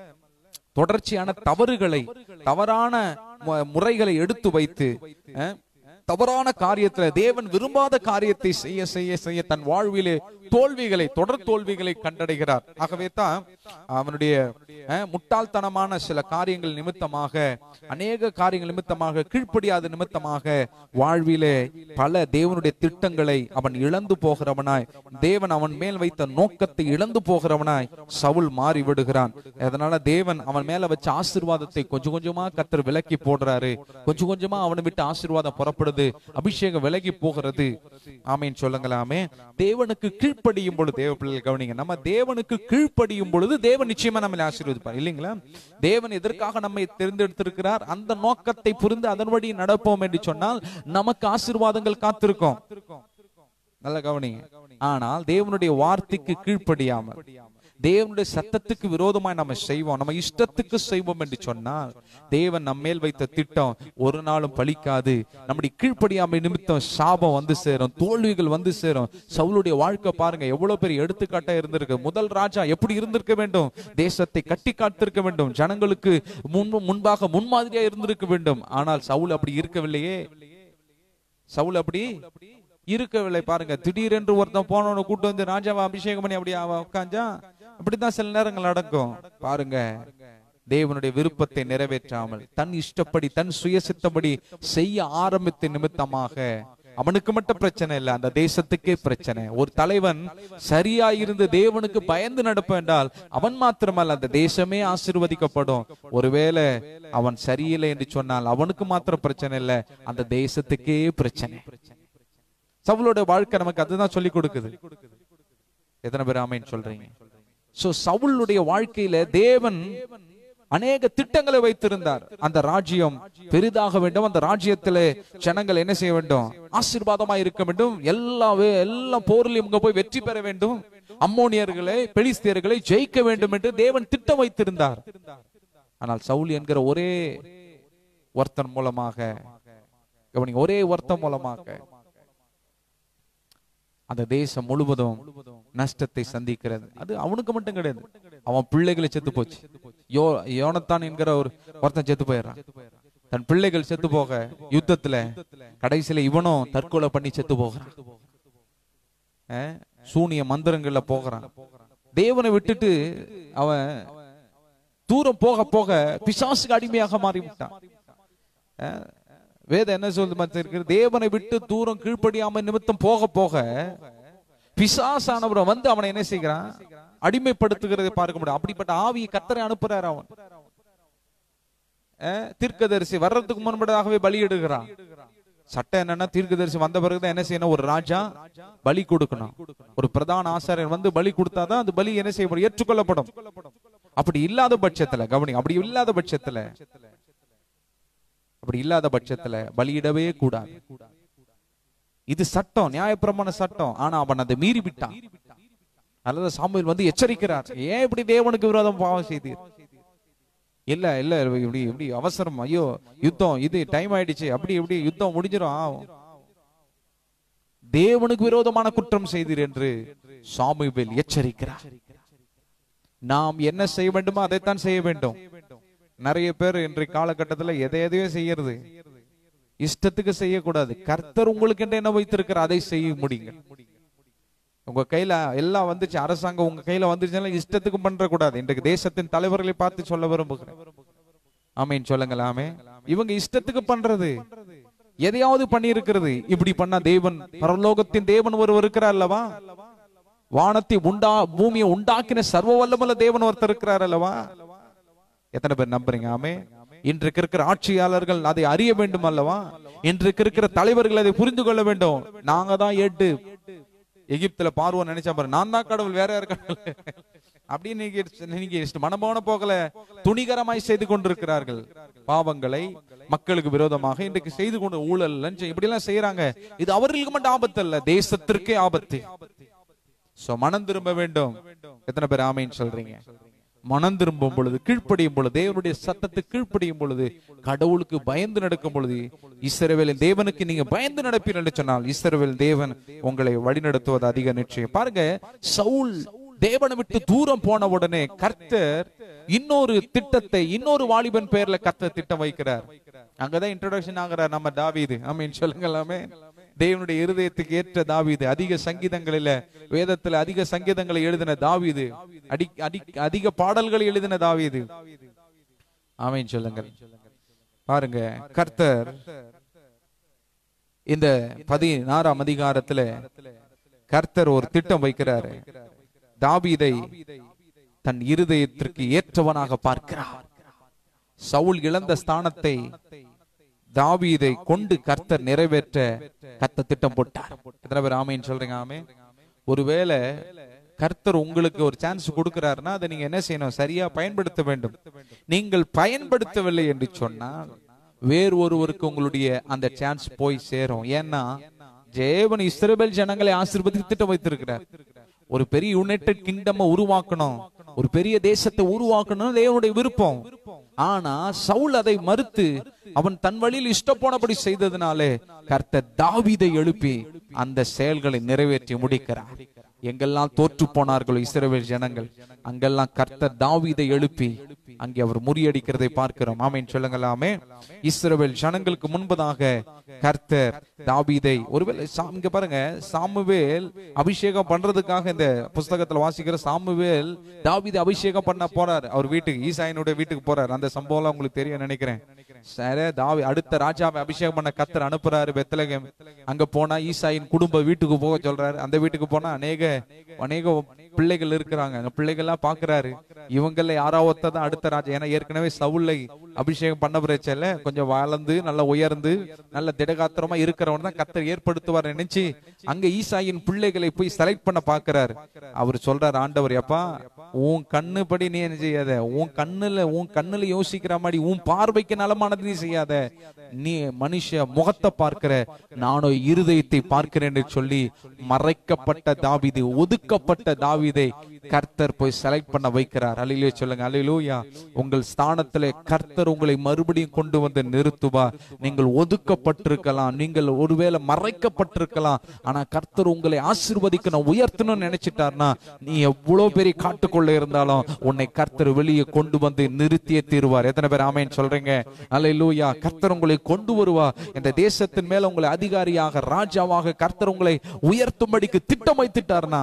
தொடர்ச்சியான தவறுகளை தவறான மு- முறைகளை எடுத்து வைத்து அஹ், தவறான காரியத்துல தேவன் விரும்பாத காரியத்தை செய்ய செய்ய செய்ய தன் வாழ்விலே தோல்விகளை தொடர் தோல்விகளை கண்டடைகிறார் ஆகவே தான் அவனுடைய அஹ், முட்டாள்தனமான சில காரியங்கள் நிமித்தமாக அநேக காரியங்கள் நிமித்தமாக கீழ்ப்படியாத நிமித்தமாக வாழ்விலே பல தேவனுடைய திட்டங்களை அவன் இழந்து போகிறவனாய் தேவன் அவன் மேல் வைத்த நோக்கத்தை இழந்து போகிறவனாய் சவுல் மாறி விடுகிறான் அதனால தேவன் அவன் மேல வச்ச ஆசீர்வாதத்தை கொஞ்சம் கொஞ்சமா கத்தர் விலக்கி போடுறாரு கொஞ்சம் கொஞ்சமா அவனை விட்டு ஆசீர்வாதம் புறப்படுது அபிஷேகம் விலகி போகிறது ஆமீன் சொல்லுங்களாமே தேவனுக்கு கீழ்ப்படியும் பொழுது தேவ பிள்ளைகள் கவனிங்க நம்ம தேவனுக்கு கீழ்ப்படியும் பொழுது தேவன் நிச்சயமா நம்மளை ஆசீர்வதிப்பார் இல்லைங்களா தேவன் எதற்காக நம்மை தேர்ந்தெடுத்திருக்கிறார் அந்த நோக்கத்தை புரிந்து அதன்படி நடப்போம் என்று சொன்னால் நமக்கு ஆசீர்வாதங்கள் காத்திருக்கும் நல்ல கவனிங்க ஆனால் தேவனுடைய வார்த்தைக்கு கீழ்ப்படியாமல் தேவனுடைய சத்தத்துக்கு விரோதமாய் நம்ம செய்வோம் நம்ம இஷ்டத்துக்கு செய்வோம் என்று சொன்னால் தேவன் நம்ம மேல் வைத்த திட்டம் ஒரு நாளும் பலிக்காது நம்முடைய கீழ்ப்படியாமை நிமித்தம் சாபம் வந்து சேரும் தோல்விகள் வந்து சேரும் சவுளுடைய வாழ்க்கை பாருங்க எவ்வளவு பெரிய எடுத்துக்காட்டா இருந்திருக்கு முதல் ராஜா எப்படி இருந்திருக்க வேண்டும் தேசத்தை கட்டி காத்திருக்க வேண்டும் ஜனங்களுக்கு முன்பு முன்பாக முன்மாதிரியா இருந்திருக்க வேண்டும் ஆனால் சவுல் அப்படி இருக்கவில்லையே சவுல் அப்படி இருக்கவில்லை பாருங்க திடீரென்று ஒருத்தன் போனவன கூட்டு வந்து ராஜாவை அபிஷேகம் பண்ணி அப்படி அவன் உட்காந்தா அப்படித்தான் சில நேரங்கள் நடக்கும் பாருங்க தேவனுடைய விருப்பத்தை நிறைவேற்றாமல் தன் இஷ்டப்படி தன் சுயசித்தபடி செய்ய ஆரம்பித்த நிமித்தமாக அவனுக்கு மட்டும் பிரச்சனை இல்ல அந்த தேசத்துக்கே பிரச்சனை ஒரு தலைவன் சரியா இருந்து தேவனுக்கு பயந்து நடப்ப என்றால் அவன் மாத்திரமல்ல அந்த தேசமே ஆசீர்வதிக்கப்படும் ஒருவேளை அவன் சரியில்லை என்று சொன்னால் அவனுக்கு மாத்திரம் பிரச்சனை இல்ல அந்த தேசத்துக்கே பிரச்சனை சவுலோட வாழ்க்கை நமக்கு அதுதான் சொல்லி கொடுக்குது எத்தனை பேர் ஆமைன்னு சொல்றீங்க சோ சவுளுடைய வாழ்க்கையில தேவன் அநேக திட்டங்களை வைத்திருந்தார் அந்த ராஜ்யம் பெரிதாக வேண்டும் அந்த ராஜ்யத்திலே ஜனங்கள் என்ன செய்ய வேண்டும் ஆசீர்வாதமா இருக்க வேண்டும் எல்லா வே- எல்லா போரிலும் இங்க போய் வெற்றி பெற வேண்டும் அம்மோனியர்களை பெலிஸ்தியர்களை ஜெயிக்க வேண்டும் என்று தேவன் திட்டம் வைத்திருந்தார் ஆனால் சவுல் என்கிற ஒரே ஒருத்தன் மூலமாக கவனிங்க ஒரே ஒருத்தன் மூலமாக அந்த தேசம் முழுவதும் நஷ்டத்தை சந்திக்கிறது அது அவனுக்கு மட்டும் கிடையாது அவன் பிள்ளைகளை செத்து போச்சு யோ யோனத்தான் என்கிற ஒரு ஒருத்தன் செத்து போயிடுறான் தன் பிள்ளைகள் செத்து போக யுத்தத்துல கடைசியில இவனும் தற்கொலை பண்ணி செத்து போகிறான் அஹ், சூனிய மந்திரங்கள்ல போகிறான் தேவனை விட்டுட்டு அவன் தூரம் போக போக பிசாசுக்கு அடிமையாக மாறி விட்டான் அஹ், வேதம் என்ன சொல்லுது மத்த இருக்கு தேவனை விட்டு தூரம் கீழ்ப்படியாம நிமித்தம் போக போக பிசாசானவரை வந்து அவனை என்ன செய்கிறான் அடிமைப்படுத்துகிறதை பார்க்க முடியும் அப்படிப்பட்ட ஆவியை கத்தரை அனுப்புறாரு அவன் அஹ், தீர்க்கதரிசி வர்றதுக்கு முன்பதாகவே பலியிடுகிறான் சட்டம் என்னன்னா தீர்க்கதரிசி வந்த பிறகுதான் என்ன செய்யணும் ஒரு ராஜா பலி கொடுக்கணும் ஒரு பிரதான ஆசாரியர் வந்து பலி கொடுத்தாதான் அது பலி என்ன செய்யப்படும் ஏற்றுக்கொள்ளப்படும் அப்படி இல்லாத பட்சத்துல கவனி அப்படி இல்லாத பட்சத்துல அப்படி இல்லாத பட்சத்துல பலியிடவே கூடாது இது சட்டம் நியாயப்பிரமாண சட்டம் ஆனா அவன் அதை மீறி விட்டான் அல்லது சாமுவேல் வந்து எச்சரிக்கிறார் ஏன் இப்படி தேவனுக்கு விரோதம் பாவம் செய்தீர் இல்ல இல்ல இப்படி இப்படி அவசரம் ஐயோ யுத்தம் இது டைம் ஆயிடுச்சு அப்படி இப்படி யுத்தம் முடிஞ்சிடும் ஆகும் தேவனுக்கு விரோதமான குற்றம் செய்தீர் என்று சாமுவேல் எச்சரிக்கிறார் நாம் என்ன செய்ய வேண்டுமோ அதைத்தான் செய்ய வேண்டும் நிறைய பேர் இன்றைய காலகட்டத்துல எதை எதையோ செய்யறது இஷ்டத்துக்கு செய்யக்கூடாது கர்த்தர் உங்களுக்கு என்று என்ன வைத்திருக்கிற அதை செய்ய முடியுங்க உங்க கையில எல்லாம் வந்துச்சு அரசாங்கம் உங்க கையில வந்துச்சுன்னா இஷ்டத்துக்கு பண்ற கூடாது இன்றைக்கு தேசத்தின் தலைவர்களை பார்த்து சொல்ல விரும்புகிறேன் ஆமீன் சொல்லுங்கள் ஆமே இவங்க இஷ்டத்துக்கு பண்றது எதையாவது பண்ணி இருக்கிறது இப்படி பண்ணா தேவன் பரலோகத்தின் தேவன் ஒருவர் இருக்கிறார் அல்லவா வானத்தை உண்டா பூமியை உண்டாக்கின சர்வ வல்லமுள்ள தேவன் ஒருத்தர் இருக்கிறார் அல்லவா எத்தனை பேர் நம்புறீங்க ஆமே இன்றைக்கு இருக்கிற ஆட்சியாளர்கள் அதை அறிய வேண்டும் அல்லவா இன்றைக்கு இருக்கிற தலைவர்கள் அதை புரிந்து கொள்ள வேண்டும் நாங்க தான் ஏட்டு எகிப்துல பார்வோன் நினைச்சா பாரு நான் தான் கடவுள் வேற யார் கடவுள் அப்படின்னு நீங்க நீங்க மனமான போகல துணிகரமாய் செய்து கொண்டிருக்கிறார்கள் பாவங்களை மக்களுக்கு விரோதமாக இன்றைக்கு செய்து கொண்டு ஊழல் லஞ்சம் இப்படி எல்லாம் செய்யறாங்க இது அவர்களுக்கு மட்டும் ஆபத்து அல்ல தேசத்திற்கே ஆபத்து சோ மனம் திரும்ப வேண்டும் எத்தனை பேர் ஆமைன்னு சொல்றீங்க மனம் திரும்பும் பொழுது கீழ்ப்படியும் பொழுது தேவனுடைய சத்தத்தை கீழ்ப்படியும் பொழுது கடவுளுக்கு பயந்து நடக்கும் பொழுது இஸ்ரவேலின் தேவனுக்கு நீங்க பயந்து நடப்பீர்கள் என்று சொன்னால் இஸ்ரவேல் தேவன் உங்களை வழிநடத்துவது அதிக நிச்சயம் பாருங்க சவுல் தேவனை விட்டு தூரம் போன உடனே கர்த்தர் இன்னொரு திட்டத்தை இன்னொரு வாலிபன் பேர்ல கர்த்தர் திட்டம் வைக்கிறார் அங்கதான் இன்ட்ரோடக்ஷன் ஆகிறார் நம்ம தாவீது ஆமீன் சொல்லுங்களாமே தேவனுடைய இருதயத்துக்கு ஏற்ற தாவீது அதிக சங்கீதங்களில வேதத்துல அதிக சங்கீதங்களை எழுதின தாவீது அடி அடி அதிக பாடல்களை எழுதின தாவீது ஆமீன் சொல்லுங்கள் பாருங்க கர்த்தர் இந்த பதினாறாம் அதிகாரத்துல கர்த்தர் ஒரு திட்டம் வைக்கிறாரு தாவீதை தன் இருதயத்திற்கு ஏற்றவனாக பார்க்கிறார் சவுல் இழந்த ஸ்தானத்தை தாவீதை கொண்டு கர்த்தர் நிறைவேற்ற கர்த்தர் திட்டம் போட்டார் எத்தனை பேர் ஆமைன்னு சொல்றீங்க ஆமே ஒருவேளை கர்த்தர் உங்களுக்கு ஒரு சான்ஸ் கொடுக்கிறாருன்னா அதை நீங்க என்ன செய்யணும் சரியா பயன்படுத்த வேண்டும் நீங்கள் பயன்படுத்தவில்லை என்று சொன்னால் வேறு ஒருவருக்கு உங்களுடைய அந்த சான்ஸ் போய் சேரும் ஏன்னா ஜேவன் இஸ்ரேல் ஜனங்களை ஆசீர்வதித்து திட்டம் வைத்திருக்கிறார் ஒரு பெரிய யுனைடெட் கிங்டம் உருவாக்கணும் ஒரு பெரிய தேசத்தை உருவாக்கணும் தேவனுடைய விருப்பம் ஆனா சவுல் அதை மறுத்து அவன் தன் வழியில் இஷ்டப்போனபடி செய்ததுனாலே கர்த்தர் தாவீதை எழுப்பி அந்த செயல்களை நிறைவேற்றி முடிக்கிறார் எங்கெல்லாம் தோற்று போனார்களோ இஸ்ரவேல் ஜனங்கள் அங்கெல்லாம் கர்த்தர் தாவீதை எழுப்பி அங்கே அவர் முறியடிக்கிறதை பார்க்கிறோம் ஆமேன் சொல்லுங்களாமே இஸ்ரவேல் ஜனங்களுக்கு முன்பதாக கர்த்தர் தாவீதை ஒருவேளை சா- இங்க பாருங்க சாமுவேல் அபிஷேகம் பண்றதுக்காக இந்த புஸ்தகத்துல வாசிக்கிற சாமுவேல் தாவீதை அபிஷேகம் பண்ண போறார் அவர் வீட்டுக்கு ஈசாயினுடைய வீட்டுக்கு போறார் அந்த சம்பவம் உங்களுக்கு தெரியும் நினைக்கிறேன் சரி தாவி அடுத்த ராஜாவை அபிஷேகம் பண்ண கத்தர் அனுப்புறாரு பெத்தலகம் அங்க போனா ஈசாயின் குடும்ப வீட்டுக்கு போக சொல்றாரு அந்த வீட்டுக்கு போனா அநேக அநேக பிள்ளைகள் இருக்கிறாங்க அந்த பிள்ளைகள் எல்லாம் பாக்குறாரு இவங்கள யாராவது தான் அடுத்த ராஜா ஏன்னா ஏற்கனவே சவுலை அபிஷேகம் பண்ண பிரச்சல கொஞ்சம் வளர்ந்து நல்லா உயர்ந்து நல்ல திடகாத்திரமா இருக்கிறவன் தான் கத்தர் ஏற்படுத்துவார் நினைச்சு அங்க ஈசாயின் பிள்ளைகளை போய் செலக்ட் பண்ண பாக்குறாரு அவர் சொல்றாரு ஆண்டவர் எப்பா உன் கண்ணு படி நீ என்ன செய்யாத உன் கண்ணுல உன் கண்ணுல யோசிக்கிற மாதிரி உன் பார்வைக்கு நலமானது நீ செய்யாத நீ மனுஷ முகத்தை பார்க்கிற நானோ இருதயத்தை பார்க்கிறேன் என்று சொல்லி மறைக்கப்பட்ட தாவீது ஒதுக்கப்பட்ட தாவீதை கர்த்தர் போய் செலக்ட் பண்ண வைக்கிறார் அலையிலே சொல்லுங்க அலையிலூயா உங்கள் ஸ்தானத்திலே கர்த்தர் உங்களை மறுபடியும் கொண்டு வந்து நிறுத்துவார் நீங்கள் ஒதுக்கப்பட்டிருக்கலாம் நீங்கள் ஒருவேளை மறைக்கப்பட்டிருக்கலாம் ஆனா கர்த்தர் உங்களை ஆசீர்வதிக்கணும் உயர்த்தணும்னு நினைச்சிட்டார்னா நீ எவ்வளவு பெரிய காட்டுக்குள்ள இருந்தாலும் உன்னை கர்த்தர் வெளியே கொண்டு வந்து நிறுத்தியே தீருவார் எத்தனை பேர் ஆமேன்னு சொல்றீங்க அல்லேலூயா கர்த்தர் உங்களை கொண்டு வருவா இந்த தேசத்தின் மேல உங்களை அதிகாரியாக ராஜாவாக கர்த்தர் உங்களை உயர்த்தும்படிக்கு திட்டம் வைத்துட்டார்னா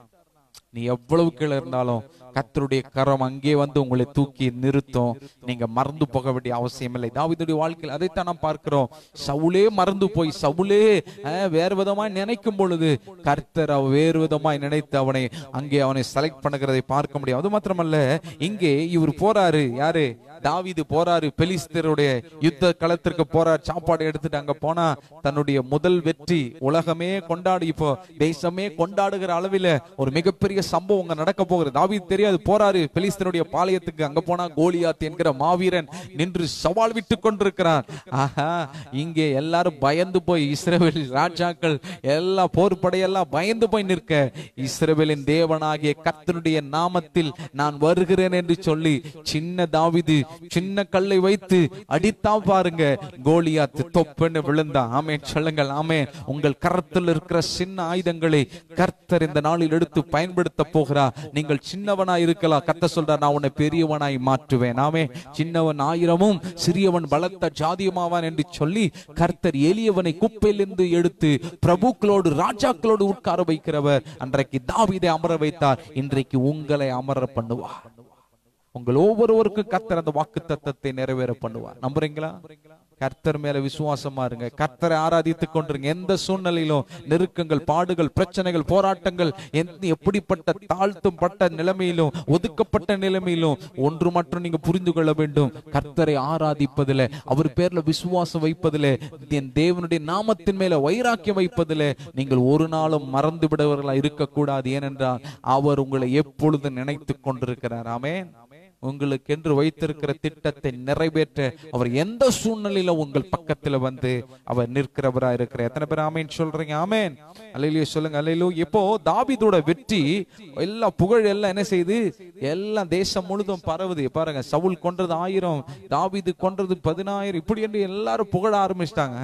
நீ எவ்வளவு கீழே இருந்தாலும் கர்த்தருடைய கரம் அங்கே வந்து உங்களை தூக்கி நிறுத்தும் நீங்க மறந்து போக வேண்டிய அவசியம் இல்லை தாவீதுடைய வாழ்க்கையில் அதைத்தான் நாம் பார்க்கிறோம் சவுலே மறந்து போய் சவுலே அஹ், வேறு விதமாய் நினைக்கும் பொழுது கர்த்தர் அவ வேறு விதமாய் நினைத்து அவனை அங்கே அவனை செலக்ட் பண்ணுகிறதை பார்க்க முடியும் அது மாத்திரமல்ல இங்கே இவர் போறாரு யாரு தாவீது போறாரு பெலிஸ்தருடைய யுத்த களத்திற்கு போறார் சாப்பாடு எடுத்துட்டு அங்க போனா தன்னுடைய முதல் வெற்றி உலகமே கொண்டாடி இப்போ தேசமே கொண்டாடுகிற அளவில ஒரு மிகப்பெரிய சம்பவம் அங்க நடக்க போகுது தாவீது தெரியாது போறாரு பெலிஸ்தனுடைய பாளையத்துக்கு அங்க போனா கோலியாத் என்கிற மாவீரன் நின்று சவால் விட்டு கொண்டிருக்கிறார் ஆஹா இங்கே எல்லாரும் பயந்து போய் இஸ்ரவேல் ராஜாக்கள் எல்லா போர் படையெல்லாம் பயந்து போய் நிற்க இஸ்ரவேலின் தேவனாகிய கர்த்தனுடைய நாமத்தில் நான் வருகிறேன் என்று சொல்லி சின்ன தாவிது சின்ன கல்லை வைத்து அடித்தா பாருங்க கோலியாத்து தொப்புன்னு விழுந்தான் ஆமென் சொல்லுங்கள் ஆமென் உங்கள் கரத்தில் இருக்கிற சின்ன ஆயுதங்களை கர்த்தர் இந்த நாளில் எடுத்து பயன்படுத்த போகிறார் நீங்கள் சின்னவனாய் இருக்கலாம் கர்த்தர் சொல்றார் நான் உன்னை பெரியவனாய் மாற்றுவேன் ஆமே சின்னவன் ஆயிரமும் சிறியவன் பலத்த ஜாதியமாவான் என்று சொல்லி கர்த்தர் எளியவனை குப்பையிலிருந்து எடுத்து பிரபுக்களோடு ராஜாக்களோடு உட்கார வைக்கிறவர் அன்றைக்கு தாவீதை அமர வைத்தார் இன்றைக்கு உங்களை அமர பண்ணுவார் உங்கள் ஒவ்வொருவருக்கும் கர்த்தர் அந்த வாக்கு தத்தத்தை நிறைவேற பண்ணுவார் நம்புறீங்களா கர்த்தர் மேல விசுவாசமா இருங்க கர்த்தரை ஆராதித்துக் கொண்டிருங்க எந்த சூழ்நிலையிலும் நெருக்கங்கள் பாடுகள் பிரச்சனைகள் போராட்டங்கள் எந்த எப்படிப்பட்ட தாழ்த்தும் பட்ட நிலைமையிலும் ஒதுக்கப்பட்ட நிலைமையிலும் ஒன்று மட்டும் நீங்க புரிந்து கொள்ள வேண்டும் கர்த்தரை ஆராதிப்பதில் அவர் பேர்ல விசுவாசம் வைப்பதில் என் தேவனுடைய நாமத்தின் மேல வைராக்கியம் வைப்பதில் நீங்கள் ஒரு நாளும் மறந்து விடுவர்களா இருக்கக்கூடாது ஏனென்றால் அவர் உங்களை எப்பொழுது நினைத்து கொண்டிருக்கிறார் ஆமென் உங்களுக்கென்று வைத்திருக்கிற திட்டத்தை நிறைவேற்ற அவர் எந்த சூழ்நிலையில உங்கள் பக்கத்துல வந்து அவர் நிற்கிறவரா இருக்கிற எத்தனை பேர் ஆமேன் சொல்றீங்க ஆமேன் அல்லையிலேயே சொல்லுங்க அல்லையிலோ இப்போ தாவீதோட வெற்றி எல்லா புகழ் எல்லாம் என்ன செய்யுது எல்லாம் தேசம் முழுதும் பரவுது பாருங்க சவுல் கொன்றது ஆயிரம் தாவீது கொன்றது பதினாயிரம் இப்படி என்று எல்லாரும் புகழ ஆரம்பிச்சிட்டாங்க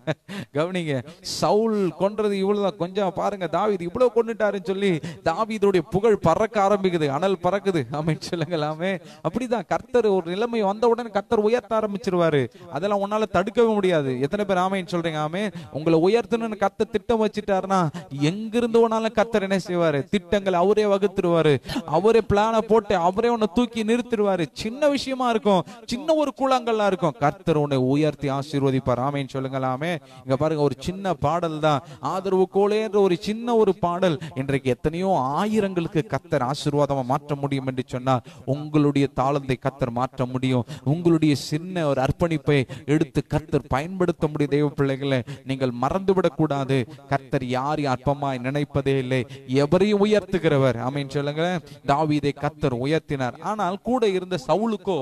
கவனிங்க சவுல் கொன்றது இவ்வளவுதான் கொஞ்சம் பாருங்க தாவீது இவ்வளவு கொண்டுட்டாருன்னு சொல்லி தாவீதுடைய புகழ் பறக்க ஆரம்பிக்குது அனல் பறக்குது ஆமென் சொல்லுங்களாமே அப்படிதான் கர்த்தர் ஒரு நிலைமை வந்த உடனே கர்த்தர் உயர்த்த ஆரம்பிச்சிருவாரு அதெல்லாம் உன்னால தடுக்கவே முடியாது எத்தனை பேர் ஆமைன்னு சொல்றீங்க ஆமே உங்களை உயர்த்தணும்னு கர்த்தர் திட்டம் வச்சுட்டாருன்னா எங்கிருந்து வேணாலும் கர்த்தர் என்ன செய்வாரு திட்டங்களை அவரே வகுத்துருவாரு அவரே பிளான போட்டு அவரே உன்னை தூக்கி நிறுத்திடுவாரு சின்ன விஷயமா இருக்கும் சின்ன ஒரு கூழாங்கல்லாம் இருக்கும் கர்த்தர் உன்னை உயர்த்தி ஆசீர்வதிப்பார் ஆமேன்னு சொல்லுங்களாமே இங்க பாருங்க ஒரு சின்ன பாடல் தான் ஆதரவு கோலேன்ற ஒரு சின்ன ஒரு பாடல் இன்றைக்கு எத்தனையோ ஆயிரங்களுக்கு கர்த்தர் ஆசீர்வாதமா மாற்ற முடியும் என்று சொன்னார் உங்களுடைய தாளந்தை கர்த்தர் மாற்ற முடியும் உங்களுடைய சின்ன ஒரு அர்ப்பணிப்பை எடுத்து கர்த்தர் பயன்படுத்த முடியும் தெய்வ பிள்ளைகளை நீங்கள் மறந்துவிடக் கூடாது கர்த்தர் யார் அற்பமாய் நினைப்பதே இல்லை எவரையும் உயர்த்துகிறவர் ஆமீன் சொல்லுங்க தாவீதை கர்த்தர் உயர்த்தினார் ஆனால் கூட இருந்த சவுலுக்கோ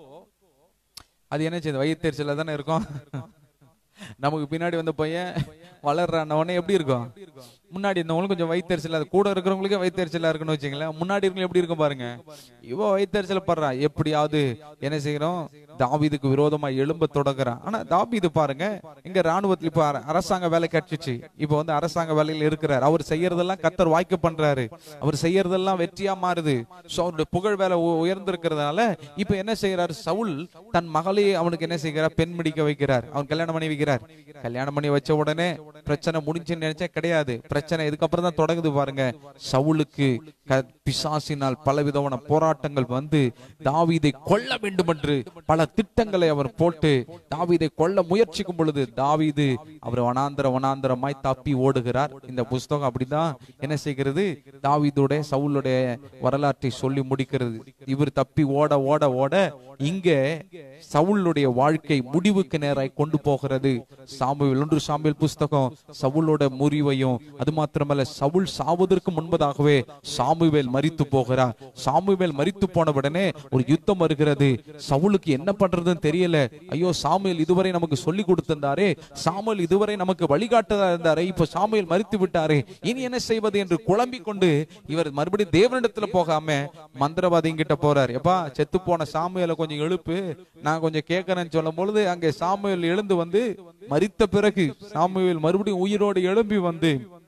அது என்ன செய்யுது வயிற்றுல தானே இருக்கும் நமக்கு பின்னாடி வந்த பையன் வளர்றான உடனே எப்படி இருக்கும் முன்னாடி இருந்தவங்களுக்கு கொஞ்சம் வயிற்றுச்சல் அது கூட இருக்கிறவங்களுக்கே வயிற்றுச்சலா இருக்குன்னு வச்சுங்களேன் முன்னாடி இருக்கவங்க எப்படி இருக்கும் பாருங்க இவ வயிற்றுச்சல் படுறா எப்படியாவது என்ன செய்யறோம் தாவீதுக்கு விரோதமா எழும்ப தொடங்குறான் ஆனா தாவீது பாருங்க இங்க ராணுவத்துல இப்ப அர- அரசாங்க வேலை கிடைச்சிச்சு இப்ப வந்து அரசாங்க வேலையில இருக்கிறார் அவர் செய்யறதெல்லாம் கத்தர் வாய்க்க பண்றாரு அவர் செய்யறதெல்லாம் வெற்றியா மாறுது சோ அவருடைய புகழ் வேலை உ- உயர்ந்திருக்கிறதுனால இப்ப என்ன செய்யறாரு சவுல் தன் மகளே அவனுக்கு என்ன செய்கிறார் பெண் முடிக்க வைக்கிறார் அவன் கல்யாணம் பண்ணி வைக்கிறார் கல்யாணம் பண்ணி வச்ச உடனே பிரச்சனை முடிஞ்சுன்னு நினைச்சா கிடையாது பிரச்சனை இதுக்கப்புறம் தான் தொடங்குது பாருங்க சவுலுக்கு க- பிசாசினால் பலவிதமான போராட்டங்கள் வந்து தாவீதை கொல்ல வேண்டும் என்று பல திட்டங்களை அவர் போட்டு தாவீதை கொல்ல முயற்சிக்கும் பொழுது தாவீது அவர் வனாந்தர வனாந்தரமாய் தப்பி ஓடுகிறார் இந்த புஸ்தகம் அப்படிதான் என்ன செய்கிறது தாவீதுடைய சவுலுடைய வரலாற்றை சொல்லி முடிக்கிறது இவர் தப்பி ஓட ஓட ஓட இங்க சவுளுடைய வாழ்க்கை முடிவுக்கு நேராய் கொண்டு போகிறது சாமுவேல் ஒன்று சாமுவேல் புஸ்தகம் சவுலோட முறிவையும் அது மாத்திரமல்ல சவுல் சாவதற்கு முன்பதாகவே சாமுவேல் மரித்து போகிறார் சாமுவேல் மரித்து போன உடனே ஒரு யுத்தம் வருகிறது சவுலுக்கு என்ன பண்றதுன்னு தெரியல ஐயோ சாமுவேல் இதுவரை நமக்கு சொல்லி கொடுத்திருந்தாரே சாமுவேல் இதுவரை நமக்கு வழிகாட்டதா இருந்தாரே இப்போ சாமுவேல் மரித்து விட்டாரே இனி என்ன செய்வது என்று குழம்பிக் கொண்டு இவர் மறுபடியும் தேவனிடத்துல போகாம மந்திரவாதிங்க கிட்ட போறார் எப்பா செத்து போன சாமுவேலை கொஞ்சம் எழுப்பு நான் கொஞ்சம் கேட்கறேன்னு சொல்லும் பொழுது அங்கே சாமுவேல் எழுந்து வந்து மரித்த பிறகு சாமுவேல் மறுபடியும் உயிரோடு எழும்பி வந்து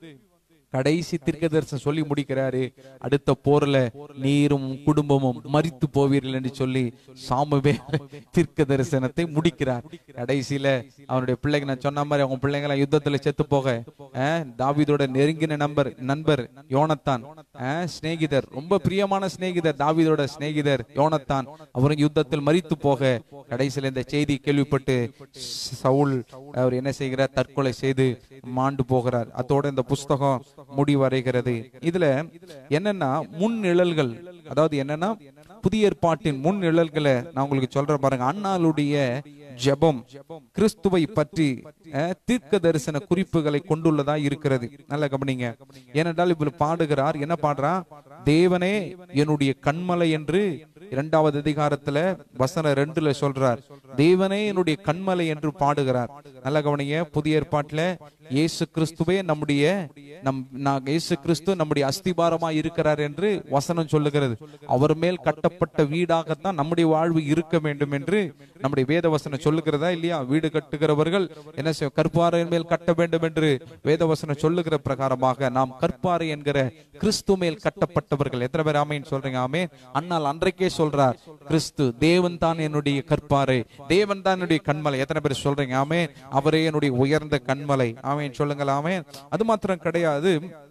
கடைசி தீர்க்கதரிசனம் சொல்லி முடிக்கிறாரு அடுத்த போர்ல நீரும் உன் குடும்பமும் மரித்து போவீர்கள் என்று சொல்லி சாமுவே தீர்க்க தரிசனத்தை முடிக்கிறார் கடைசியில அவனுடைய பிள்ளைங்க நான் சொன்ன மாதிரி அவங்க பிள்ளைங்க எல்லாம் யுத்தத்துல செத்து போக அஹ், தாவீதோட நெருங்கின நண்பர் நண்பர் யோனத்தான் அஹ், சிநேகிதர் ரொம்ப பிரியமான சிநேகிதர் தாவீதோட சிநேகிதர் யோனத்தான் அவரும் யுத்தத்தில் மரித்து போக கடைசியில இந்த செய்தி கேள்விப்பட்டு சவுல் அவர் என்ன செய்கிறார் தற்கொலை செய்து மாண்டு போகிறார் அதோட இந்த புஸ்தகம் முடிவடைகிறது இதுல என்னன்னா முன் நிழல்கள் அதாவது என்னன்னா புதிய ஏற்பாட்டின் முன் நிழல்களை நான் உங்களுக்கு சொல்றேன் பாருங்க அண்ணாளுடைய ஜெபம் கிறிஸ்துவை பற்றி அஹ், தீர்க்க தரிசன குறிப்புகளை கொண்டுள்ளதா இருக்கிறது நல்ல கவனிங்க ஏனென்றால் இவர் பாடுகிறார் என்ன பாடுறா தேவனே என்னுடைய கண்மலை என்று இரண்டாவது அதிகாரத்துல வசன ரெண்டுல சொல்றார் தேவனே என்னுடைய கண்மலை என்று பாடுகிறார் நல்ல கவனிங்க புதிய ஏற்பாட்டுல இயேசு கிறிஸ்துவே நம்முடைய நம் நான் இயேசு கிறிஸ்து நம்முடைய அஸ்திபாரமா இருக்கிறார் என்று வசனம் சொல்லுகிறது அவர் மேல் கட்டப்பட்ட வீடாகத்தான் நம்முடைய வாழ்வு இருக்க வேண்டும் என்று நம்முடைய வேத வசனம் சொல்லுகிறதா இல்லையா வீடு கட்டுகிறவர்கள் என்ன செய்ய கற்பாறையின் மேல் கட்ட வேண்டும் என்று வேத வசனம் சொல்லுகிற பிரகாரமாக நாம் கற்பாறை என்கிற கிறிஸ்து மேல் கட்டப்பட்டவர்கள் எத்தனை பேர் ஆமைன்னு சொல்றீங்க ஆமே அண்ணால் அன்றைக்கே சொல்றார் கிறிஸ்து தேவன் தான் என்னுடைய கற்பாறை தேவன் தான் என்னுடைய கண்மலை எத்தனை பேர் சொல்றீங்க ஆமே அவரே என்னுடைய உயர்ந்த கண்மலை ஆமேன் சொல்லுங்கள் ஆமே அது மாத்திரம் கிடையாது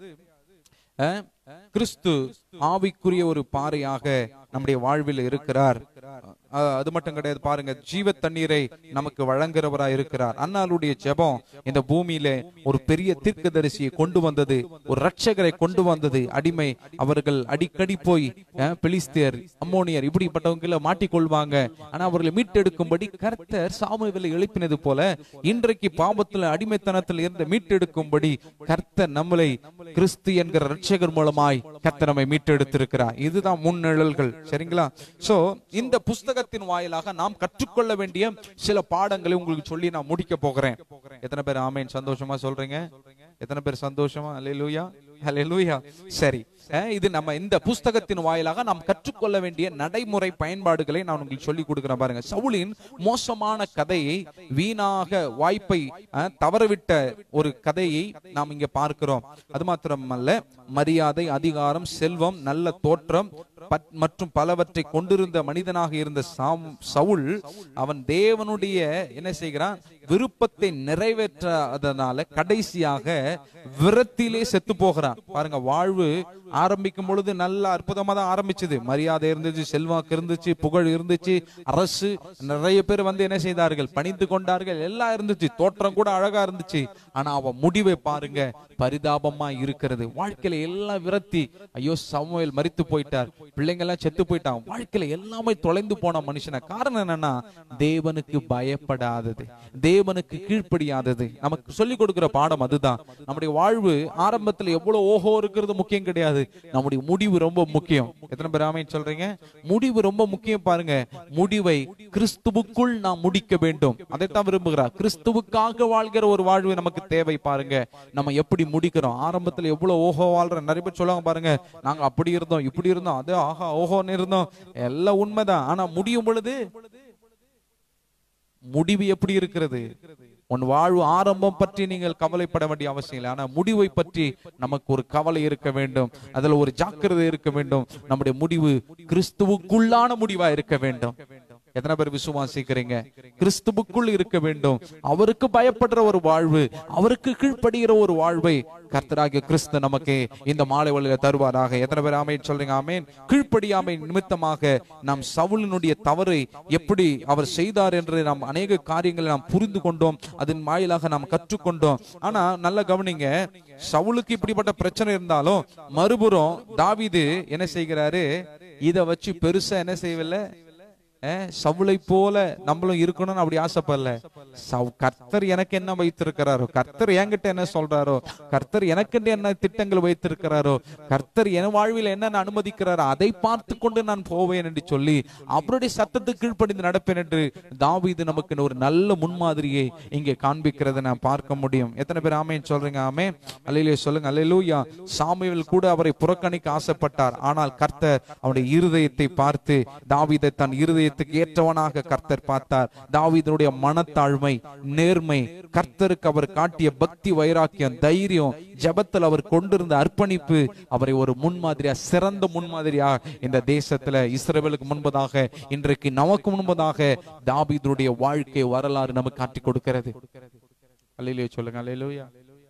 அஹ், கிறிஸ்து ஆவிக்குரிய ஒரு பாறையாக நம்முடைய வாழ்வில் இருக்கிறார் அஹ், அது மட்டும் கிடையாது பாருங்க ஜீவ தண்ணீரை நமக்கு வழங்குறவரா இருக்கிறார் அண்ணாளுடைய ஜெபம் இந்த பூமியில ஒரு பெரிய தீர்க்கதரிசியை கொண்டு வந்தது ஒரு ரட்சகரை கொண்டு வந்தது அடிமை அவர்கள் அடிக்கடி போய் அஹ், பெலிஸ்தியர் அம்மோனியர் இப்படிப்பட்டவங்கள மாட்டிக்கொள்வாங்க ஆனா அவர்களை மீட்டெடுக்கும்படி கர்த்தர் சாமுவேலை எழுப்பினது போல இன்றைக்கு பாவத்துல அடிமைத்தனத்தில் இருந்து மீட்டெடுக்கும்படி கர்த்தர் நம்மளை கிறிஸ்து என்கிற ரட்சகர் மூலமாய் கர்த்தர் நம்மை மீட்டெடுத்திருக்கிறார் இதுதான் முன்னிழல்கள் சரிங்களா சோ இந்த புஸ்தகத்தின் வாயிலாக நாம் கற்றுக்கொள்ள வேண்டிய சில பாடங்களை உங்களுக்கு சொல்லி நான் முடிக்க போகிறேன் எத்தனை பேர் ஆமேன் சந்தோஷமா சொல்றீங்க எத்தனை பேர் சந்தோஷமா அல்லேலூயா அல்லேலூயா சரி அஹ், இது நம்ம இந்த புஸ்தகத்தின் வாயிலாக நாம் கற்றுக்கொள்ள வேண்டிய நடைமுறை பயன்பாடுகளை நான் உங்களுக்கு சொல்லி கொடுக்கிறேன் பாருங்க சவுலின் மோசமான கதையை வீணாக வாய்ப்பை அஹ், தவறவிட்ட ஒரு கதையை நாம் இங்க பார்க்கிறோம் அது மாத்திரமல்ல மரியாதை அதிகாரம் செல்வம் நல்ல தோற்றம் பட்- மற்றும் பலவற்றை கொண்டிருந்த மனிதனாக இருந்த சாம் சவுல் அவன் தேவனுடைய என்ன செய்கிறான் விருப்பத்தை நிறைவேற்றாதனால கடைசியாக விரத்திலே செத்து போகிறான் பாருங்க வாழ்வு ஆரம்பிக்கும் பொழுது நல்ல அற்புதமா தான் ஆரம்பிச்சது மரியாதை இருந்துச்சு செல்வாக்கு இருந்துச்சு புகழ் இருந்துச்சு அரசு நிறைய பேர் வந்து என்ன செய்தார்கள் பணிந்து கொண்டார்கள் எல்லாம் இருந்துச்சு தோற்றம் கூட அழகா இருந்துச்சு ஆனா அவன் முடிவை பாருங்க பரிதாபமா இருக்கிறது வாழ்க்கையில எல்லாம் விரத்தி ஐயோ சமுவேல் மரித்து போயிட்டார் பிள்ளைங்க எல்லாம் செத்து போயிட்டான் வாழ்க்கையில எல்லாமே தொலைந்து போன மனுஷன காரணம் என்னன்னா தேவனுக்கு பயப்படாதது தேவனுக்கு கீழ்ப்படியாதது நமக்கு சொல்லி கொடுக்கிற பாடம் அதுதான் நம்முடைய வாழ்வு ஆரம்பத்துல எவ்வளவு ஓஹோ இருக்கிறது முக்கியம் கிடையாது நம்முடைய முடிவு ரொம்ப முக்கியம் எத்தனை பேர் ஆமைன்னு சொல்றீங்க முடிவு ரொம்ப முக்கியம் பாருங்க முடிவை கிறிஸ்துவுக்குள் நாம் முடிக்க வேண்டும் அதைத்தான் விரும்புகிறார் கிறிஸ்துவுக்காக வாழ்கிற ஒரு வாழ்வு நமக்கு தேவை பாருங்க நம்ம எப்படி முடிக்கிறோம் ஆரம்பத்துல எவ்வளவு ஓஹோ வாழ்ற நிறைய பேர் சொல்லுவாங்க பாருங்க நாங்க அப்படி இருந்தோம் இப்படி இருந்தோம் அது ஆஹா ஓஹோன்னு இருந்தோம் எல்லாம் உண்மைதான் ஆனா முடியும் பொழுது முடிவு எப்படி இருக்கிறது உன் வாழ்வு ஆரம்பம் பற்றி நீங்கள் கவலைப்பட வேண்டிய அவசியம் இல்லை ஆனா முடிவை பற்றி நமக்கு ஒரு கவலை இருக்க வேண்டும் அதுல ஒரு ஜாக்கிரதை இருக்க வேண்டும் நம்முடைய முடிவு கிறிஸ்துவுக்குள்ளான முடிவா இருக்க வேண்டும் எத்தனை பேர் விசுவாசிக்கிறீங்க கிறிஸ்துவுக்குள் இருக்க வேண்டும் அவருக்கு பயப்படுற ஒரு வாழ்வு அவருக்கு கீழ்ப்படுகிற ஒரு வாழ்வை கர்த்தராகிய கிறிஸ்து நமக்கு இந்த மாலை வழியில தருவாராக எத்தனை பேர் ஆமேன் சொல்றீங்க ஆமேன் கீழ்ப்படியாமை நிமித்தமாக நாம் சவுலினுடைய தவறை எப்படி அவர் செய்தார் என்று நாம் அநேக காரியங்களை நாம் புரிந்து கொண்டோம் அதன் வாயிலாக நாம் கற்றுக்கொண்டோம் ஆனா நல்ல கவனிங்க சவுலுக்கு இப்படிப்பட்ட பிரச்சனை இருந்தாலும் மறுபுறம் தாவீது என்ன செய்கிறாரு இத வச்சு பெருசா என்ன செய்யவில்லை அஹ், சவுளை போல நம்மளும் இருக்கணும்னு அப்படி ஆசைப்படல சவ்- கர்த்தர் எனக்கு என்ன வைத்திருக்கிறாரோ கர்த்தர் என்கிட்ட என்ன சொல்றாரோ கர்த்தர் எனக்கு என்ன திட்டங்கள் வைத்திருக்கிறாரோ கர்த்தர் என் வாழ்வில் என்னென்ன அனுமதிக்கிறாரோ அதை பார்த்து கொண்டு நான் போவேன் என்று சொல்லி அவருடைய சத்தத்துக்கு கீழ்ப்படிந்து நடப்பேன் என்று தாவீது நமக்கு ஒரு நல்ல முன்மாதிரியை இங்கே காண்பிக்கிறதை நான் பார்க்க முடியும் எத்தனை பேர் ஆமேன்னு சொல்றீங்க ஆமே அல்லையிலே சொல்லுங்க அல்லேலூயா சாமுவேல் கூட அவரை புறக்கணிக்க ஆசைப்பட்டார் ஆனால் கர்த்தர் அவருடைய இருதயத்தை பார்த்து தாவீதை தன் இருதயத்துக்கு ஏற்றவனாக கர்த்தர் பார்த்தார் தாவீதனுடைய மனத்தாழ்மை நேர்மை கர்த்தருக்கு அவர் காட்டிய பக்தி வைராக்கியம் தைரியம் ஜெபத்தில் அவர் கொண்டிருந்த அர்ப்பணிப்பு அவரை ஒரு முன்மாதிரியா சிறந்த முன்மாதிரியா இந்த தேசத்துல இஸ்ரவேலுக்கு முன்பதாக இன்றைக்கு நமக்கு முன்பதாக தாவீதுடைய வாழ்க்கை வரலாறு நமக்கு காட்டிக் கொடுக்கிறது அல்லையிலே சொல்லுங்க அல்லையிலூயா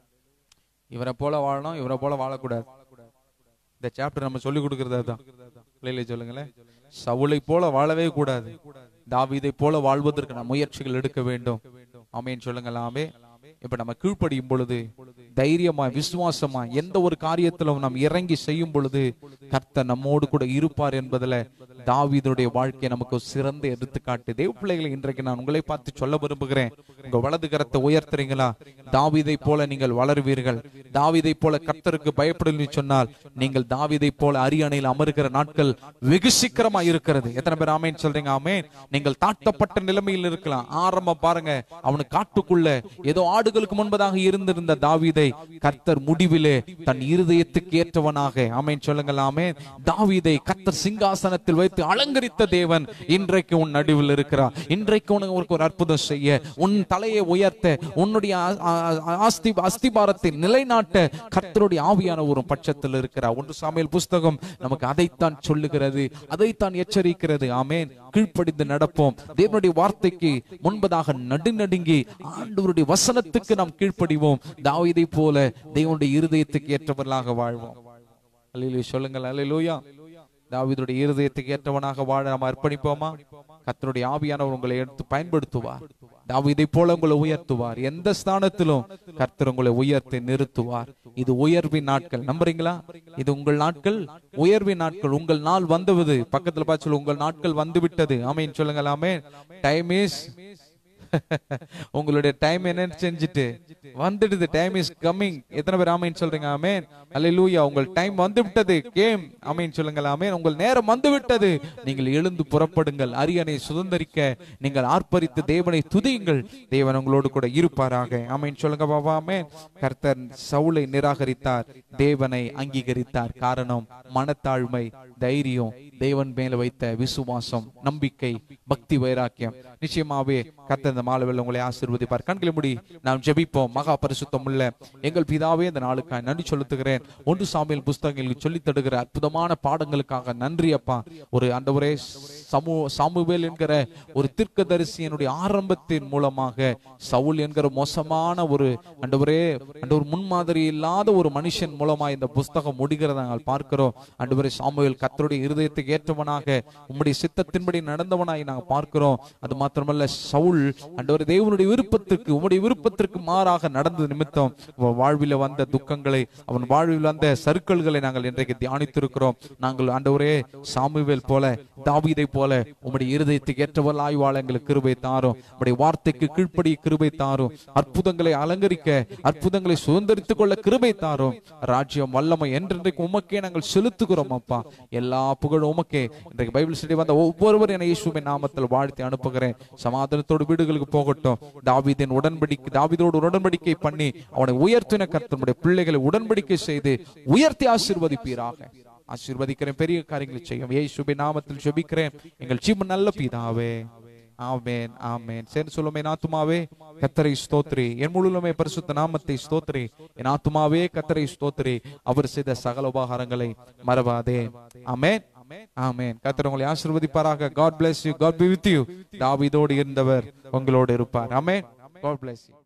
இவரை போல வாழணும் இவரை போல வாழக்கூடாது இந்த சாப்டர் நம்ம சொல்லி கொடுக்கறது அதுதான் இல்லையிலே சொல்லுங்களேன் சவுளை போல வாழவே கூடாது தாவீதை போல வாழ்வதற்கு நாம் முயற்சிகள் எடுக்க வேண்டும் ஆமேன்னு சொல்லுங்களாமே இப்ப நம்ம கீழ்ப்படியும் பொழுது தைரியமா விசுவாசமா எந்த ஒரு காரியத்திலும் நாம் இறங்கி செய்யும் பொழுது கர்த்தர் நம்மோடு கூட இருப்பார் என்பதுல தாவீதுடைய வாழ்க்கை நமக்கு ஒரு சிறந்த எடுத்துக்காட்டு தேவ பிள்ளைகளை இன்றைக்கு நான் உங்களை பார்த்து சொல்ல விரும்புகிறேன் உங்க வலது கரத்தை உயர்த்துறீங்களா தாவீதை போல நீங்கள் வளருவீர்கள் தாவீதை போல கர்த்தருக்கு பயப்படலன்னு சொன்னால் நீங்கள் தாவீதை போல அரியணையில் அமருகிற நாட்கள் வெகு சீக்கிரமா இருக்கிறது எத்தனை பேர் ஆமேன்னு சொல்றீங்க ஆமேன் நீங்கள் தாழ்த்தப்பட்ட நிலைமையில் இருக்கலாம் ஆரம்பம் பாருங்க அவனுக்கு காட்டுக்குள்ள ஏதோ ஆடுகளுக்கு முன்பதாக இருந்திருந்த தாவீதை கர்த்தர் முடிவிலே தன் இருதயத்துக்கு ஏற்றவனாக ஆமேன் சொல்லுங்கள் ஆமேன் தாவீதை கர்த்தர் சிங்காசனத்தில் வைத்து அலங்கரித்த தேவன் இன்றைக்கு உன் நடுவில் இருக்கிறார் இன்றைக்கு உனக்கு ஒரு அற்புதம் செய்ய உன் தலையை உயர்த்த உன்னுடைய ஆ- ஆ- ஆஸ்தி அஸ்திபாரத்தை நிலைநாட்ட கர்த்தருடைய ஆவியான ஒரு பட்சத்தில் இருக்கிறார் ஒன்று சாமியல் புஸ்தகம் நமக்கு அதைத்தான் சொல்லுகிறது அதைத்தான் எச்சரிக்கிறது ஆமேன் கீழ்ப்படிந்து நடப்போம் தேவனுடைய வார்த்தைக்கு முன்பதாக நடுநடுங்கி ஆண்டவருடைய வசனத்துக்கு நாம் கீழ்ப்படிவோம் தாவீதை போல தேவனுடைய இருதயத்துக்கு ஏற்றவர்களாக வாழ்வோம் அல்லேலூயா சொல்லுங்கள் அல்லேலூயா தாவீதுடைய இருதயத்துக்கு ஏற்றவனாக வாழ நாம் அர்ப்பணிப்போமா கர்த்தருடைய ஆவியானவர் உங்களை எடுத்து பயன்படுத்துவார் தாவீதை போல உங்களை உயர்த்துவார் எந்த ஸ்தானத்திலும் கர்த்தர் உங்களை உயர்த்தி நிறுத்துவார் இது உயர்வின் நாட்கள் நம்புறீங்களா இது உங்கள் நாட்கள் உயர்வின் நாட்கள் உங்கள் நாள் வந்துவது பக்கத்துல பார்த்து சொல்லு, உங்கள் நாட்கள் வந்து விட்டது ஆமேன் சொல்லுங்களாமே டைம் இஸ் உங்களுடைய டைம் என்னன்னு செஞ்சுட்டு வந்துடுது டைம் இஸ் கம்மிங் எத்தனை பேர் ஆமேன் சொல்றீங்க ஆமேன் அல்லேலூயா உங்கள் டைம் வந்து விட்டது கேம் ஆமேன் சொல்லுங்கள் ஆமேன் உங்கள் நேரம் வந்து விட்டது நீங்கள் எழுந்து புறப்படுங்கள் அரியணை சுதந்தரிக்க நீங்கள் ஆர்ப்பரித்து தேவனை துதியுங்கள் தேவன் உங்களோடு கூட இருப்பாராக ஆமேன் சொல்லுங்க பாபா ஆமேன் கர்த்தர் சவுலை நிராகரித்தார் தேவனை அங்கீகரித்தார் காரணம் மனத்தாழ்மை தைரியம் தேவன் மேல வைத்த விசுவாசம் நம்பிக்கை பக்தி வைராக்கியம் நிச்சயமாவே கர்த்தர் இந்த மாலவில் உங்களை ஆசீர்வதிப்பார் கண்களை முடி நாம் ஜெபிப்போம் மகா பரிசுத்தம் உள்ள எங்கள் பிதாவே இந்த நாளுக்காக நன்றி செலுத்துகிறேன் ஒன்று சாமியல் புஸ்தகங்களுக்கு சொல்லித் தருகிற அற்புதமான பாடங்களுக்காக நன்றி அப்பா ஒரு ஆண்டவரே சமூ சாமுவேல் என்கிற ஒரு தீர்க்கதரிசியினுடைய ஆரம்பத்தின் மூலமாக சவுல் என்கிற மோசமான ஒரு ஆண்டவரே ஆண்டவர் முன்மாதிரி இல்லாத ஒரு மனுஷன் மூலமா இந்த புஸ்தகம் முடிகிறத நாங்கள் பார்க்கிறோம் ஆண்டவரே சாமுவேல் கர்த்தருடைய இருதயத்தை இருதயத்துக்கு ஏற்றவனாக உம்முடைய சித்தத்தின்படி நடந்தவனாய் நாங்கள் பார்க்கிறோம் அது மாத்திரமல்ல சவுல் ஆண்டவரே தேவனுடைய விருப்பத்திற்கு உம்முடைய விருப்பத்திற்கு மாறாக நடந்தது நிமித்தம் அவன் வாழ்வில வந்த துக்கங்களை அவன் வாழ்வில் வந்த சர்க்கிள்களை நாங்கள் இன்றைக்கு தியானித்திருக்கிறோம் நாங்கள் ஆண்டவரே சாமுவேல் போல தாவீதை போல உம்முடைய இருதயத்துக்கு ஏற்றவர்களாய் வாழ எங்களுக்கு கிருபை தாரும் உம்முடைய வார்த்தைக்கு கீழ்ப்படி கிருபை தாரும் அற்புதங்களை அலங்கரிக்க அற்புதங்களை சுதந்திரித்துக் கொள்ள கிருபை தாரும் ராஜ்யம் வல்லமை என்றென்றைக்கு உமக்கே நாங்கள் செலுத்துகிறோம் அப்பா எல்லா புகழும் உமக்கே இன்றைக்கு பைபிள் ஸ்டடி வந்த ஒவ்வொருவர் என இயேசுவின் நாமத்தில் வாழ்த்தி அனுப்புகிறேன் சமாதானத்தோடு வீடுகளுக்கு போகட்டும் தாவீதின் உடன்படிக்கை தாவீதோடு உடன்படிக்கை பண்ணி அவனை உயர்த்தின கர்த்தனுடைய பிள்ளைகளை உடன்படிக்கை செய்து உயர்த்தி ஆசீர்வதிப்பீராக ஆசீர்வதிக்கிறேன் பெரிய காரியங்களை செய்யும் இயேசுவின் நாமத்தில் ஜெபிக்கிறேன் எங்கள் ஜீவன் நல்ல பிதாவே ஆமென் ஆமென் சரி சொல்லுமே என் ஆத்துமாவே கத்தரை ஸ்தோத்ரி என் முழுலுமே பரிசுத்த நாமத்தை ஸ்தோத்ரி என் ஆத்துமாவே கத்தரை ஸ்தோத்ரி அவர் செய்த சகல உபகாரங்களை மறவாதே ஆமென் ஆமென் கத்தர் உங்களை ஆசீர்வதிப்பாராக God bless you God be with you தாவீதோடு இருந்தவர் உங்களோடு இருப்பார் ஆமென் God bless you